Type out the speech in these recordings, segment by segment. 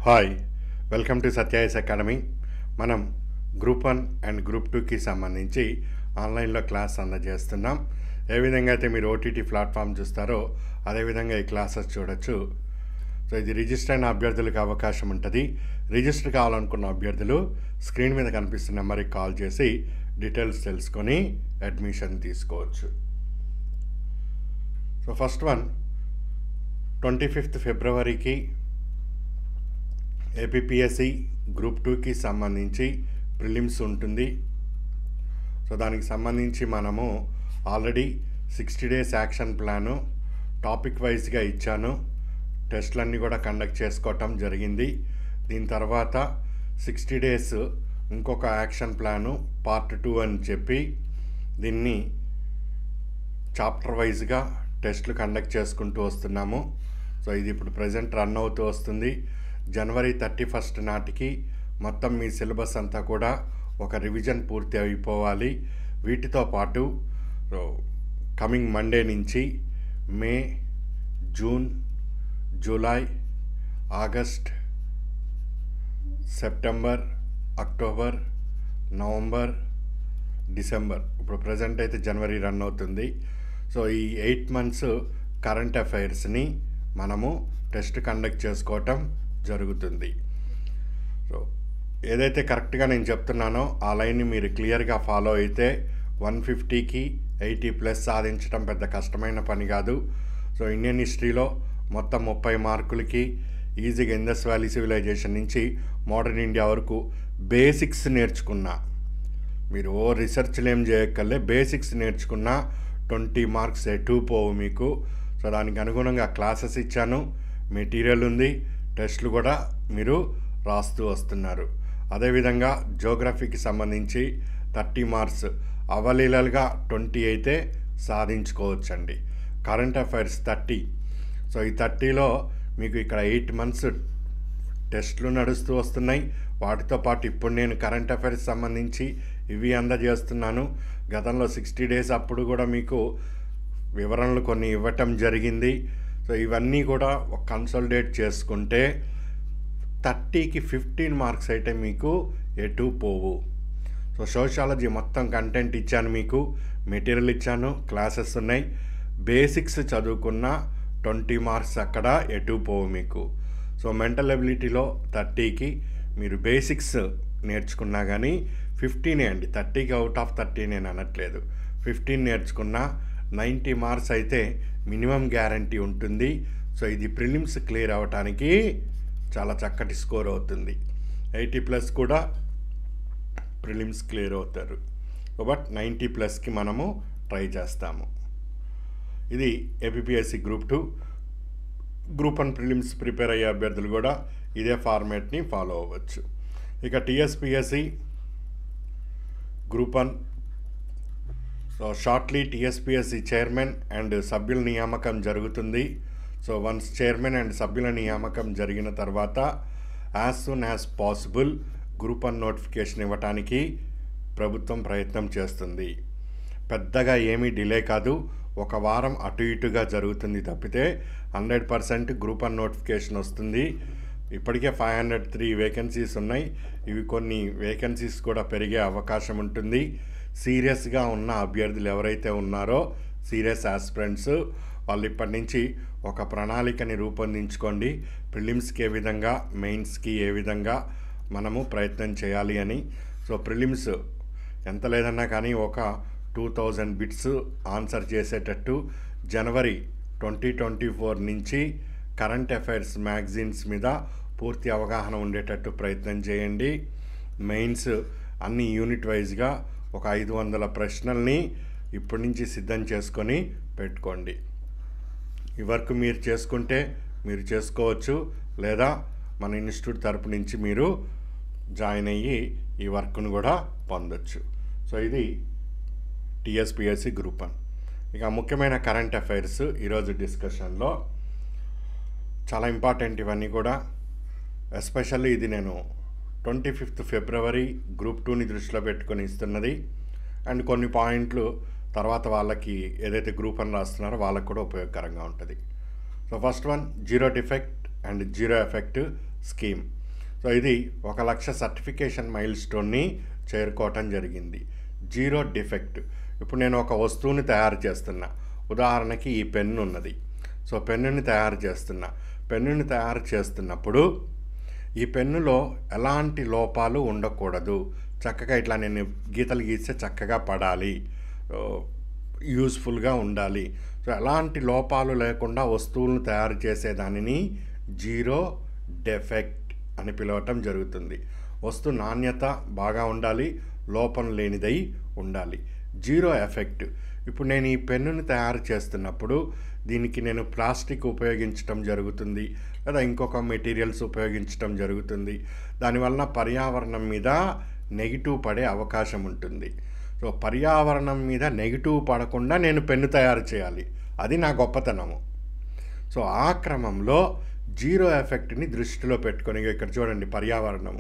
Hi welcome to Satya IAS academy మనం group one and group టూకి సంబంధించి ఆన్లైన్లో క్లాస్ అందజేస్తున్నాం ఏ విధంగా అయితే మీరు ఓటీటీ ప్లాట్ఫామ్ చూస్తారో అదేవిధంగా ఈ క్లాసెస్ చూడొచ్చు సో ఇది రిజిస్టర్ అయిన అభ్యర్థులకు అవకాశం ఉంటుంది రిజిస్టర్ కావాలనుకున్న అభ్యర్థులు స్క్రీన్ మీద కనిపిస్తున్న నెంబర్కి కాల్ చేసి డీటెయిల్స్ తెలుసుకొని అడ్మిషన్ తీసుకోవచ్చు so first one twenty fifth ఫిబ్రవరికి ఏపీఎస్సి గ్రూప్ టూకి సంబంధించి ప్రిలిమ్స్ ఉంటుంది సో దానికి సంబంధించి మనము already sixty days action plan topic వైజ్గా ఇచ్చాను టెస్ట్లన్నీ కూడా కండక్ట్ చేసుకోవటం జరిగింది దీని తర్వాత సిక్స్టీ డేస్ ఇంకొక యాక్షన్ ప్లాను పార్ట్ టూ అని చెప్పి దీన్ని చాప్టర్ వైజ్గా టెస్ట్లు కండక్ట్ చేసుకుంటూ వస్తున్నాము సో ఇది ఇప్పుడు ప్రజెంట్ రన్ అవుతూ వస్తుంది జనవరి థర్టీ ఫస్ట్ నాటికి మొత్తం మీ సిలబస్ అంతా కూడా ఒక రివిజన్ పూర్తి అయిపోవాలి వీటితో పాటు సో, కమింగ్ మండే నుంచి May June July August September October November December ఇప్పుడు ప్రజెంట్ అయితే జనవరి రన్ అవుతుంది సో ఈ ఎయిట్ మంత్స్ కరెంట్ అఫైర్స్ని మనము టెస్ట్ కండక్ట్ చేసుకోవటం జరుగుతుంది సో ఏదైతే కరెక్ట్గా నేను చెప్తున్నానో ఆ లైన్ని మీరు క్లియర్గా ఫాలో అయితే వన్ ఫిఫ్టీకి ఎయిటీ ప్లస్ సాధించడం పెద్ద కష్టమైన పని కాదు సో ఇండియన్ హిస్టరీలో మొత్తం ముప్పై మార్కులకి ఈజీగా ఇండస్ వ్యాలీ సివిలైజేషన్ నుంచి మోడర్న్ ఇండియా వరకు బేసిక్స్ నేర్చుకున్నా మీరు ఓ రీసెర్చ్లు ఏం చేయక్కర్లే బేసిక్స్ నేర్చుకున్న ట్వంటీ మార్క్స్ ఎటు పోవు మీకు సో దానికి అనుగుణంగా క్లాసెస్ ఇచ్చాను మెటీరియల్ ఉంది టెస్ట్లు కూడా మీరు రాస్తూ వస్తున్నారు అదేవిధంగా జోగ్రఫీకి సంబంధించి థర్టీ మార్క్స్ అవలీలలుగా ట్వంటీ అయితే సాధించుకోవచ్చండి కరెంట్ అఫైర్స్ థర్టీ సో ఈ థర్టీలో మీకు ఇక్కడ ఎయిట్ మంత్స్ టెస్ట్లు నడుస్తూ వస్తున్నాయి వాటితో పాటు ఇప్పుడు నేను కరెంట్ అఫైర్స్ సంబంధించి ఇవి అందజేస్తున్నాను గతంలో సిక్స్టీ డేస్ అప్పుడు కూడా మీకు వివరణలు కొన్ని ఇవ్వటం జరిగింది సో ఇవన్నీ కూడా ఒక కన్సల్టేట్ చేసుకుంటే థర్టీకి ఫిఫ్టీన్ మార్క్స్ అయితే మీకు ఎటు పోవు సో సోషాలజీ మొత్తం కంటెంట్ ఇచ్చాను మీకు మెటీరియల్ ఇచ్చాను క్లాసెస్ ఉన్నాయి బేసిక్స్ చదువుకున్న ట్వంటీ మార్క్స్ అక్కడ ఎటు పోవు మీకు సో మెంటల్ ఎబిలిటీలో థర్టీకి మీరు బేసిక్స్ నేర్చుకున్నా కానీ ఫిఫ్టీనే అండి థర్టీకి అవుట్ ఆఫ్ థర్టీ నేను అనట్లేదు ఫిఫ్టీన్ నేర్చుకున్నా నైంటీ మార్క్స్ అయితే మినిమం గ్యారంటీ ఉంటుంది సో ఇది ప్రిలిమ్స్ క్లియర్ అవ్వటానికి చాలా చక్కటి స్కోర్ అవుతుంది ఎయిటీ ప్లస్ కూడా ప్రిలిమ్స్ క్లియర్ అవుతారు బట్ నైంటీ ప్లస్కి మనము ట్రై చేస్తాము ఇది APSC group two group one prelims prepare అయ్యే అభ్యర్థులు కూడా ఇదే ఫార్మేట్ని ఫాలో అవ్వచ్చు ఇక TSPSC group one so shortly TSPSC chairman and సభ్యుల నియామకం జరుగుతుంది సో వన్స్ చైర్మన్ అండ్ సభ్యుల నియామకం జరిగిన తర్వాత as soon as possible group one notification ఇవ్వటానికి ప్రభుత్వం ప్రయత్నం చేస్తుంది పెద్దగా ఏమీ డిలే కాదు ఒక వారం అటు ఇటుగా జరుగుతుంది తప్పితే hundred percent group one notification వస్తుంది ఇప్పటికే ఫైవ్ హండ్రెడ్ త్రీ వేకెన్సీస్ ఉన్నాయి ఇవి కొన్ని వేకెన్సీస్ కూడా పెరిగే అవకాశం ఉంటుంది సీరియస్గా ఉన్న అభ్యర్థులు ఎవరైతే ఉన్నారో సీరియస్ ఆస్పిరెంట్స్ వాళ్ళు ఇప్పటి నుంచి ఒక ప్రణాళికని రూపొందించుకోండి ప్రిలిమ్స్కి ఏ విధంగా మెయిన్స్కి ఏ విధంగా మనము ప్రయత్నం చేయాలి అని సో ప్రిలిమ్స్ ఎంత లేదన్నా కానీ ఒక టూ థౌజండ్ బిట్స్ ఆన్సర్ చేసేటట్టు జనవరి ట్వంటీ ట్వంటీ ఫోర్ నుంచి కరెంట్ అఫైర్స్ మ్యాగజైన్స్ మీద పూర్తి అవగాహన ఉండేటట్టు ప్రయత్నం చేయండి మెయిన్స్ అన్ని యూనిట్ వైజ్గా ఒక ఐదు వందల ప్రశ్నల్ని ఇప్పటి నుంచి సిద్ధం చేసుకొని పెట్టుకోండి ఈ వర్క్ మీరు చేసుకుంటే మీరు చేసుకోవచ్చు లేదా మన ఇన్స్టిట్యూట్ తరపు నుంచి మీరు జాయిన్ అయ్యి ఈ వర్క్ను కూడా పొందొచ్చు సో ఇది టిఎస్పిఎస్సి గ్రూప్ వన్ ఇక ముఖ్యమైన కరెంట్ అఫైర్స్ ఈరోజు డిస్కషన్లో చాలా ఇంపార్టెంట్ ఇవన్నీ కూడా ఎస్పెషల్లీ ఇది నేను ట్వంటీ ఫిఫ్త్ ఫిబ్రవరి గ్రూప్ టూని దృష్టిలో పెట్టుకొని ఇస్తున్నది అండ్ కొన్ని పాయింట్లు తర్వాత వాళ్ళకి ఏదైతే గ్రూప్ అని రాస్తున్నారో వాళ్ళకి కూడా ఉపయోగకరంగా ఉంటుంది so first one zero defect and zero effect scheme so ఇది ఒక లక్ష సర్టిఫికేషన్ మైల్ స్టోన్ని చేరుకోవటం జరిగింది జీరో డిఫెక్ట్ ఇప్పుడు నేను ఒక వస్తువుని తయారు చేస్తున్నా ఉదాహరణకి ఈ పెన్ను ఉన్నది సో పెన్నుని తయారు చేస్తున్నా పెన్నుని తయారు చేస్తున్నప్పుడు ఈ పెన్నులో ఎలాంటి లోపాలు ఉండకూడదు చక్కగా ఇట్లా నేను గీతలు గీస్తే చక్కగా పడాలి ఓ, యూస్ఫుల్గా ఉండాలి సో ఎలాంటి లోపాలు లేకుండా వస్తువులను తయారు చేసేదానిని జీరో డెఫెక్ట్ అని పిలవటం జరుగుతుంది వస్తువు నాణ్యత బాగా ఉండాలి లోపం లేనిదై ఉండాలి జీరో ఎఫెక్ట్ ఇప్పుడు నేను ఈ పెన్నుని తయారు చేస్తున్నప్పుడు దీనికి నేను ప్లాస్టిక్ ఉపయోగించటం జరుగుతుంది లేదా ఇంకొక మెటీరియల్స్ ఉపయోగించటం జరుగుతుంది దానివలన పర్యావరణం మీద నెగిటివ్ పడే అవకాశం ఉంటుంది సో పర్యావరణం మీద నెగిటివ్ పడకుండా నేను పెన్ను తయారు చేయాలి అది నా గొప్పతనము సో ఆ క్రమంలో జీరో ఎఫెక్ట్ని దృష్టిలో పెట్టుకొని ఇగో ఇక్కడ చూడండి పర్యావరణము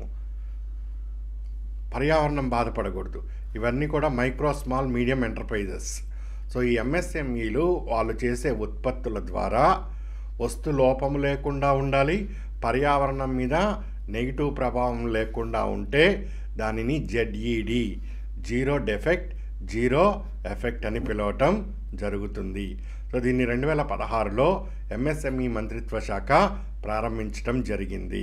పర్యావరణం బాధపడకూడదు ఇవన్నీ కూడా micro small medium enterprises so ఈ ఎంఎస్ఎంఈలు వాళ్ళు చేసే ఉత్పత్తుల ద్వారా వస్తు లోపము లేకుండా ఉండాలి పర్యావరణం మీద నెగిటివ్ ప్రభావం లేకుండా ఉంటే దానిని ZED zero defect zero effect అని పిలవటం జరుగుతుంది సో దీన్ని రెండు వేల పదహారులో ఎంఎస్ఎంఈ మంత్రిత్వ శాఖ ప్రారంభించడం జరిగింది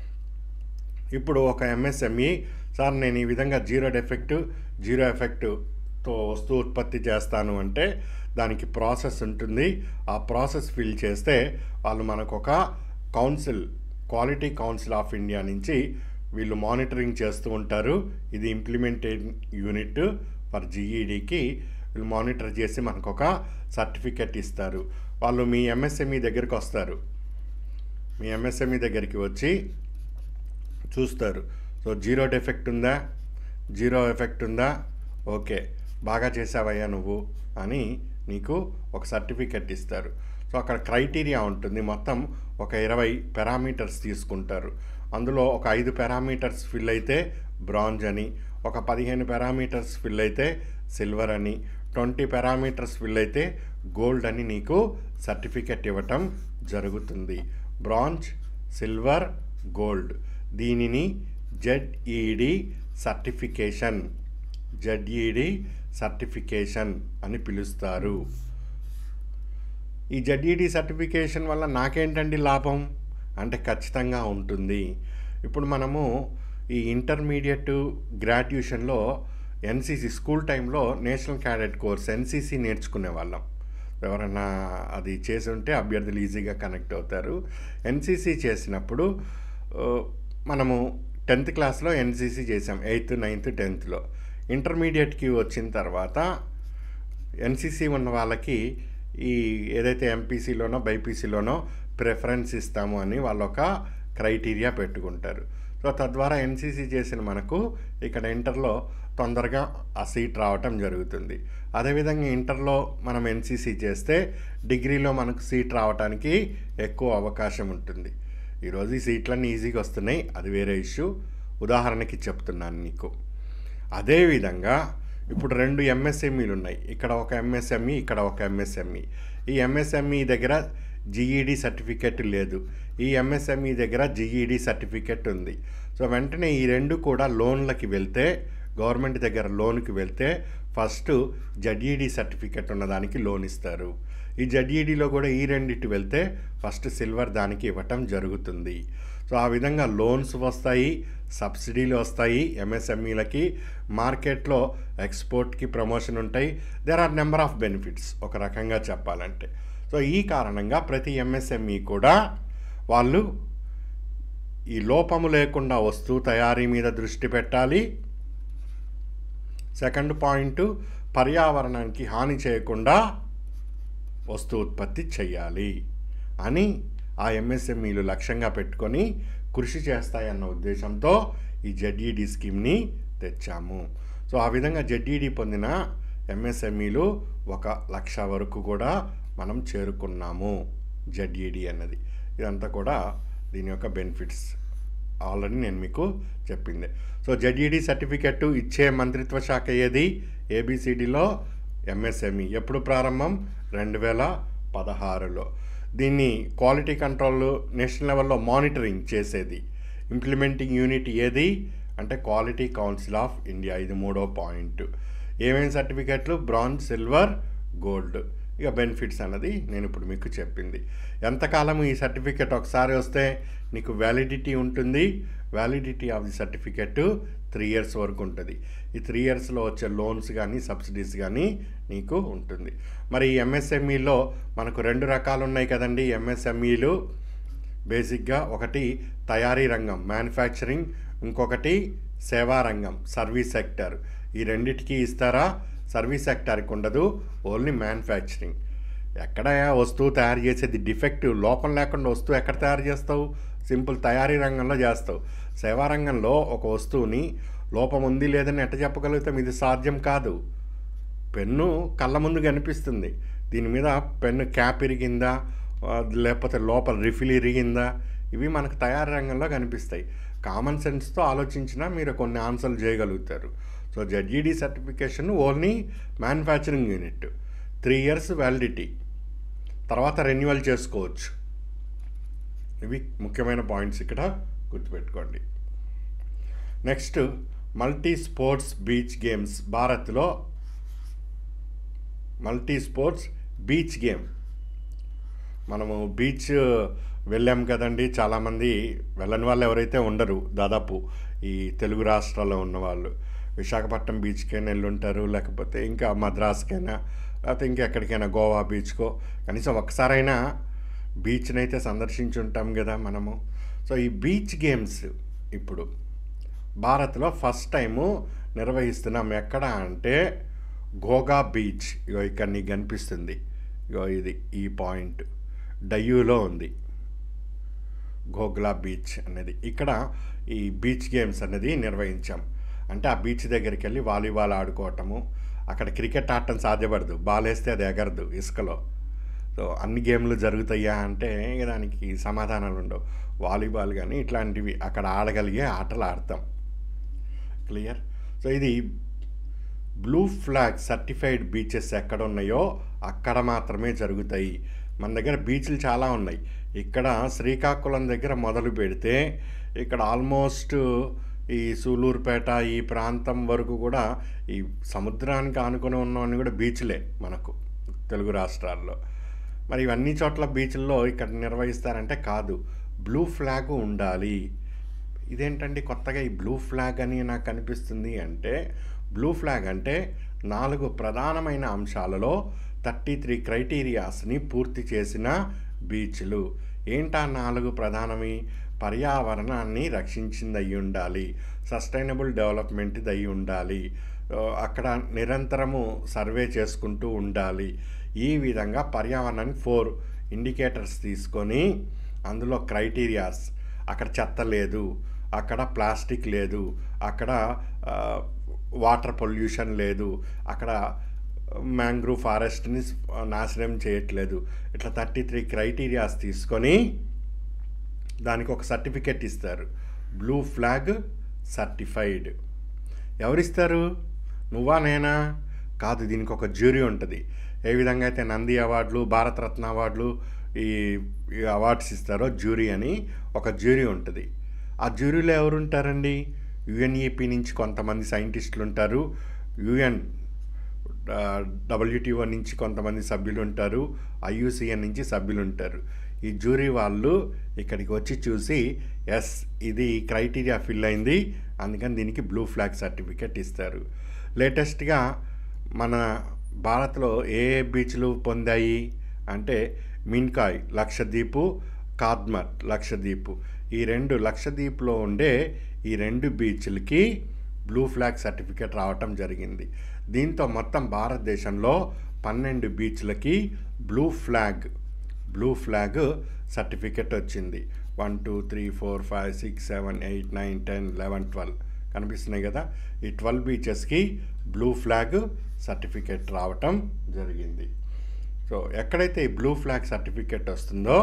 ఇప్పుడు ఒక ఎంఎస్ఎంఈ సార్ నేను ఈ విధంగా జీరో డెఫెక్ట్ జీరో ఎఫెక్ట్తో వస్తువు ఉత్పత్తి చేస్తాను అంటే దానికి ప్రాసెస్ ఉంటుంది ఆ ప్రాసెస్ ఫిల్ చేస్తే వాళ్ళు మనకు ఒక council quality council of India నుంచి వీళ్ళు మానిటరింగ్ చేస్తూ ఉంటారు ఇది ఇంప్లిమెంటేట్ యూనిట్ ఫర్ జీఈడికి వీళ్ళు మానిటర్ చేసి మనకు ఒక సర్టిఫికెట్ ఇస్తారు వాళ్ళు మీ ఎంఎస్ఎంఈ దగ్గరికి వస్తారు మీ ఎంఎస్ఎంఈ దగ్గరికి వచ్చి చూస్తారు సో జీరో డెఫెక్ట్ ఉందా జీరో ఎఫెక్ట్ ఉందా ఓకే బాగా చేసావయ్యా నువ్వు అని నీకు ఒక సర్టిఫికెట్ ఇస్తారు సో అక్కడ క్రైటీరియా ఉంటుంది మొత్తం ఒక ఇరవై పారామీటర్స్ తీసుకుంటారు అందులో ఒక ఐదు పారామీటర్స్ ఫిల్ అయితే బ్రాంజ్ అని ఒక పదిహేను పారామీటర్స్ ఫిల్ అయితే సిల్వర్ అని ట్వంటీ పారామీటర్స్ ఫిల్ అయితే గోల్డ్ అని నీకు సర్టిఫికెట్ ఇవ్వటం జరుగుతుంది బ్రాంజ్ సిల్వర్ గోల్డ్ దీనిని జెడ్ఈడి సర్టిఫికేషన్ జెడ్ఈడి సర్టిఫికేషన్ అని పిలుస్తారు ఈ జెడ్ఈడి సర్టిఫికేషన్ వల్ల నాకేంటండి లాభం అంటే ఖచ్చితంగా ఉంటుంది ఇప్పుడు మనము ఈ ఇంటర్మీడియట్ గ్రాడ్యుయేషన్లో ఎన్సీసీ స్కూల్ టైంలో నేషనల్ క్యాడెట్ కోర్స్ ఎన్సీసీ నేర్చుకునే వాళ్ళం ఎవరన్నా అది చేసి ఉంటే అభ్యర్థులు ఈజీగా కనెక్ట్ అవుతారు ఎన్సీసీ చేసినప్పుడు ఆ, మనము టెన్త్ క్లాస్లో ఎన్సీసీ చేసాం ఎయిత్ నైన్త్ టెన్త్లో ఇంటర్మీడియట్కి వచ్చిన తర్వాత ఎన్సీసీ ఉన్న వాళ్ళకి ఈ ఏదైతే ఎంపీసీలోనో బైపీసీలోనో ప్రిఫరెన్స్ ఇస్తాము అని వాళ్ళు ఒక క్రైటీరియా పెట్టుకుంటారు సో తద్వారా ఎన్సీసీ చేసిన మనకు ఇక్కడ ఇంటర్లో తొందరగా ఆ సీట్ రావటం జరుగుతుంది అదేవిధంగా ఇంటర్లో మనం ఎన్సీసీ చేస్తే డిగ్రీలో మనకు సీట్ రావడానికి ఎక్కువ అవకాశం ఉంటుంది ఈరోజు ఈ సీట్లన్నీ ఈజీగా వస్తున్నాయి అది వేరే ఇష్యూ ఉదాహరణకి చెప్తున్నాను నీకు అదేవిధంగా ఇప్పుడు రెండు ఎంఎస్ఎంఈలు ఉన్నాయి ఇక్కడ ఒక ఎంఎస్ఎంఈ ఇక్కడ ఒక ఎంఎస్ఎంఈ ఈ ఎంఎస్ఎంఈ దగ్గర జీఈడి సర్టిఫికెట్ లేదు ఈ ఎంఎస్ఎంఈ దగ్గర జీఈడి సర్టిఫికెట్ ఉంది సో వెంటనే ఈ రెండు కూడా లోన్లకి వెళ్తే గవర్నమెంట్ దగ్గర లోన్కి వెళ్తే ఫస్ట్ జడ్ఈడి సర్టిఫికెట్ ఉన్నదానికి లోన్ ఇస్తారు ఈ జడ్ఈడిలో కూడా ఈ రెండిటి వెళ్తే ఫస్ట్ సిల్వర్ దానికి ఇవ్వటం జరుగుతుంది సో ఆ విధంగా లోన్స్ వస్తాయి సబ్సిడీలు వస్తాయి ఎంఎస్ఎంఈలకి మార్కెట్లో ఎక్స్పోర్ట్కి ప్రమోషన్ ఉంటాయి there are number of benefits ఒక రకంగా చెప్పాలంటే సో ఈ కారణంగా ప్రతి ఎంఎస్ఎంఈ కూడా వాళ్ళు ఈ లోపము లేకుండా వస్తువు తయారీ మీద దృష్టి పెట్టాలి సెకండ్ పాయింట్ పర్యావరణానికి హాని చేయకుండా వస్తు ఉత్పత్తి చేయాలి అని ఆ ఎంఎస్ఎంఈలు లక్ష్యంగా పెట్టుకొని కృషి చేస్తాయన్న ఉద్దేశంతో ఈ జెడ్ఈడి స్కీమ్ని తెచ్చాము సో ఆ విధంగా జెడ్ఈడి పొందిన ఎంఎస్ఎంఈలు ఒక లక్ష వరకు కూడా మనం చేరుకున్నాము జెడ్ఈడి అన్నది ఇదంతా కూడా దీని యొక్క బెనిఫిట్స్ ఆల్రెడీ నేను మీకు చెప్పింది సో జెడ్ఈడి సర్టిఫికెట్ ఇచ్చే మంత్రిత్వ శాఖ ఏది ఏబిసిడిలో ఎంఎస్ఎంఈ ఎప్పుడు ప్రారంభం రెండు వేల పదహారులో దీన్ని క్వాలిటీ కంట్రోల్ నేషనల్ లెవెల్లో మానిటరింగ్ చేసేది ఇంప్లిమెంటింగ్ యూనిట్ ఏది అంటే క్వాలిటీ కౌన్సిల్ ఆఫ్ ఇండియా ఇది మూడో పాయింట్ ఏమేమి సర్టిఫికెట్లు బ్రాంజ్ సిల్వర్ గోల్డ్ ఇక బెనిఫిట్స్ అన్నది నేను ఇప్పుడు మీకు చెప్పింది ఎంతకాలం ఈ సర్టిఫికెట్ ఒకసారి వస్తే నీకు వ్యాలిడిటీ ఉంటుంది validity of the certificate three years వరకు ఉంటుంది ఈ త్రీ ఇయర్స్లో వచ్చే లోన్స్ కానీ సబ్సిడీస్ కానీ నీకు ఉంటుంది మరి ఈ ఎంఎస్ఎంఈలో మనకు రెండు రకాలు ఉన్నాయి కదండి ఎంఎస్ఎంఈలు బేసిక్గా ఒకటి తయారీ రంగం మ్యానుఫ్యాక్చరింగ్ ఇంకొకటి సేవా రంగం సర్వీస్ సెక్టర్ ఈ రెండిటికి ఇస్తారా సర్వీస్ సెక్టార్కి ఉండదు ఓన్లీ మ్యానుఫ్యాక్చరింగ్ ఎక్కడ వస్తువు తయారు చేసేది డిఫెక్టివ్ లోపం లేకుండా వస్తువు ఎక్కడ తయారు చేస్తావు సింపుల్ తయారీ రంగంలో చేస్తావు సేవా రంగంలో ఒక వస్తువుని లోపం ఉంది లేదని ఎట్ట చెప్పగలుగుతాం ఇది సాధ్యం కాదు పెన్ను కళ్ళ ముందు కనిపిస్తుంది దీని మీద పెన్ను క్యాప్ ఇరిగిందా ఆ, లేకపోతే లోపల రిఫిల్ ఇరిగిందా ఇవి మనకు తయారీ రంగంలో కనిపిస్తాయి కామన్ సెన్స్తో ఆలోచించినా మీరు కొన్ని ఆన్సర్లు చేయగలుగుతారు so ZED certification only manufacturing unit three years validity తర్వాత రెన్యువల్ చేసుకోవచ్చు ఇవి ముఖ్యమైన పాయింట్స్ ఇక్కడ గుర్తుపెట్టుకోండి next multi sports beach games భారత్లో మల్టీ స్పోర్ట్స్ బీచ్ గేమ్ మనము బీచ్ వెళ్ళాం కదండి చాలామంది వెళ్ళని వాళ్ళు ఎవరైతే ఉండరు దాదాపు ఈ తెలుగు రాష్ట్రాల్లో ఉన్నవాళ్ళు విశాఖపట్నం బీచ్కైనా వెళ్ళుంటారు లేకపోతే ఇంకా మద్రాస్కైనా లేకపోతే ఇంకెక్కడికైనా గోవా బీచ్కో కనీసం ఒక్కసారైనా బీచ్ని అయితే సందర్శించి ఉంటాం కదా మనము సో ఈ బీచ్ గేమ్స్ ఇప్పుడు భారత్లో ఫస్ట్ టైము నిర్వహిస్తున్నాం ఎక్కడ అంటే గోగా బీచ్ ఇగో ఇక్కడ నీకు కనిపిస్తుంది ఇగో ఇది ఈ పాయింట్ డయ్యూలో ఉంది గోగ్లా బీచ్ అనేది ఇక్కడ ఈ బీచ్ గేమ్స్ అనేది నిర్వహించాం అంటే ఆ బీచ్ దగ్గరికి వెళ్ళి వాలీబాల్ ఆడుకోవటము అక్కడ క్రికెట్ ఆడటం సాధ్యపడదు బాల్ వేస్తే అది ఎగరదు ఇసుకలో సో అన్ని గేమ్లు జరుగుతాయా అంటే ఇక దానికి సమాధానాలు ఉండవు వాలీబాల్ కానీ ఇట్లాంటివి అక్కడ ఆడగలిగే ఆటలు ఆడతాం క్లియర్ సో ఇది బ్లూ ఫ్లాగ్ సర్టిఫైడ్ బీచెస్ ఎక్కడ ఉన్నాయో అక్కడ మాత్రమే జరుగుతాయి మన దగ్గర బీచ్లు చాలా ఉన్నాయి ఇక్కడ శ్రీకాకుళం దగ్గర మొదలు పెడితే ఇక్కడ ఆల్మోస్ట్ ఈ సూలూరుపేట ఈ ప్రాంతం వరకు కూడా ఈ సముద్రానికి ఆనుకొని ఉన్నవన్నీ కూడా బీచ్లే మనకు తెలుగు రాష్ట్రాల్లో మరి ఇవన్నీ చోట్ల బీచ్ల్లో ఇక్కడ నిర్వహిస్తారంటే కాదు బ్లూ ఫ్లాగ్ ఉండాలి ఇదేంటండి కొత్తగా ఈ బ్లూ ఫ్లాగ్ అని నాకు అనిపిస్తుంది అంటే బ్లూ ఫ్లాగ్ అంటే నాలుగు ప్రధానమైన అంశాలలో థర్టీ త్రీ క్రైటీరియాస్ని పూర్తి చేసిన బీచ్లు ఏంటా నాలుగు ప్రధానమి పర్యావరణాన్ని రక్షించింది అయి ఉండాలి సస్టైనబుల్ డెవలప్మెంట్ అయి ఉండాలి ఆ, అక్కడ నిరంతరము సర్వే చేసుకుంటూ ఉండాలి ఈ విధంగా పర్యావరణానికి ఫోర్ ఇండికేటర్స్ తీసుకొని అందులో క్రైటీరియాస్ అక్కడ చెత్త లేదు అక్కడ ప్లాస్టిక్ లేదు అక్కడ ఆ, వాటర్ పొల్యూషన్ లేదు అక్కడ మ్యాంగ్రూవ్ ఫారెస్ట్ని నాశనం చేయట్లేదు ఇట్లా థర్టీ త్రీ క్రైటీరియాస్ తీసుకొని దానికి ఒక సర్టిఫికెట్ ఇస్తారు బ్లూ ఫ్లాగ్ సర్టిఫైడ్ ఎవరిస్తారు నువ్వా నేనా కాదు దీనికి ఒక జ్యూరీ ఉంటుంది ఏ విధంగా అయితే నంది అవార్డులు భారతరత్న అవార్డులు ఈ ఈ అవార్డ్స్ ఇస్తారో జ్యూరీ అని ఒక జ్యూరీ ఉంటుంది ఆ జ్యూరీలో ఎవరు ఉంటారండి యుఎన్ఈపి నుంచి కొంతమంది సైంటిస్టులు ఉంటారు యుఎన్ డబ్ల్యూటీఓ నుంచి కొంతమంది సభ్యులు ఉంటారు ఐయుసిఎన్ నుంచి సభ్యులు ఉంటారు ఈ జ్యూరీ వాళ్ళు ఇక్కడికి వచ్చి చూసి ఎస్ ఇది క్రైటీరియా ఫిల్ అయింది అందుకని దీనికి బ్లూ ఫ్లాగ్ సర్టిఫికెట్ ఇస్తారు లేటెస్ట్గా మన భారత్లో ఏ ఏ బీచ్లు పొందాయి అంటే మిన్కాయ్ లక్షద్వీపు కాద్మర్ లక్షద్వీపు ఈ రెండు లక్షద్వీప్లో ఉండే ఈ రెండు బీచ్లకి బ్లూ ఫ్లాగ్ సర్టిఫికేట్ రావటం జరిగింది దీంతో మొత్తం భారతదేశంలో పన్నెండు బీచ్లకి blue flag blue flag certificate వచ్చింది one two three four five six seven eight nine ten eleven twelve కనిపిస్తున్నాయి కదా ఈ ట్వెల్వ్ బీచెస్కి బ్లూ ఫ్లాగ్ సర్టిఫికెట్ రావటం జరిగింది సో ఎక్కడైతే ఈ బ్లూ ఫ్లాగ్ సర్టిఫికెట్ వస్తుందో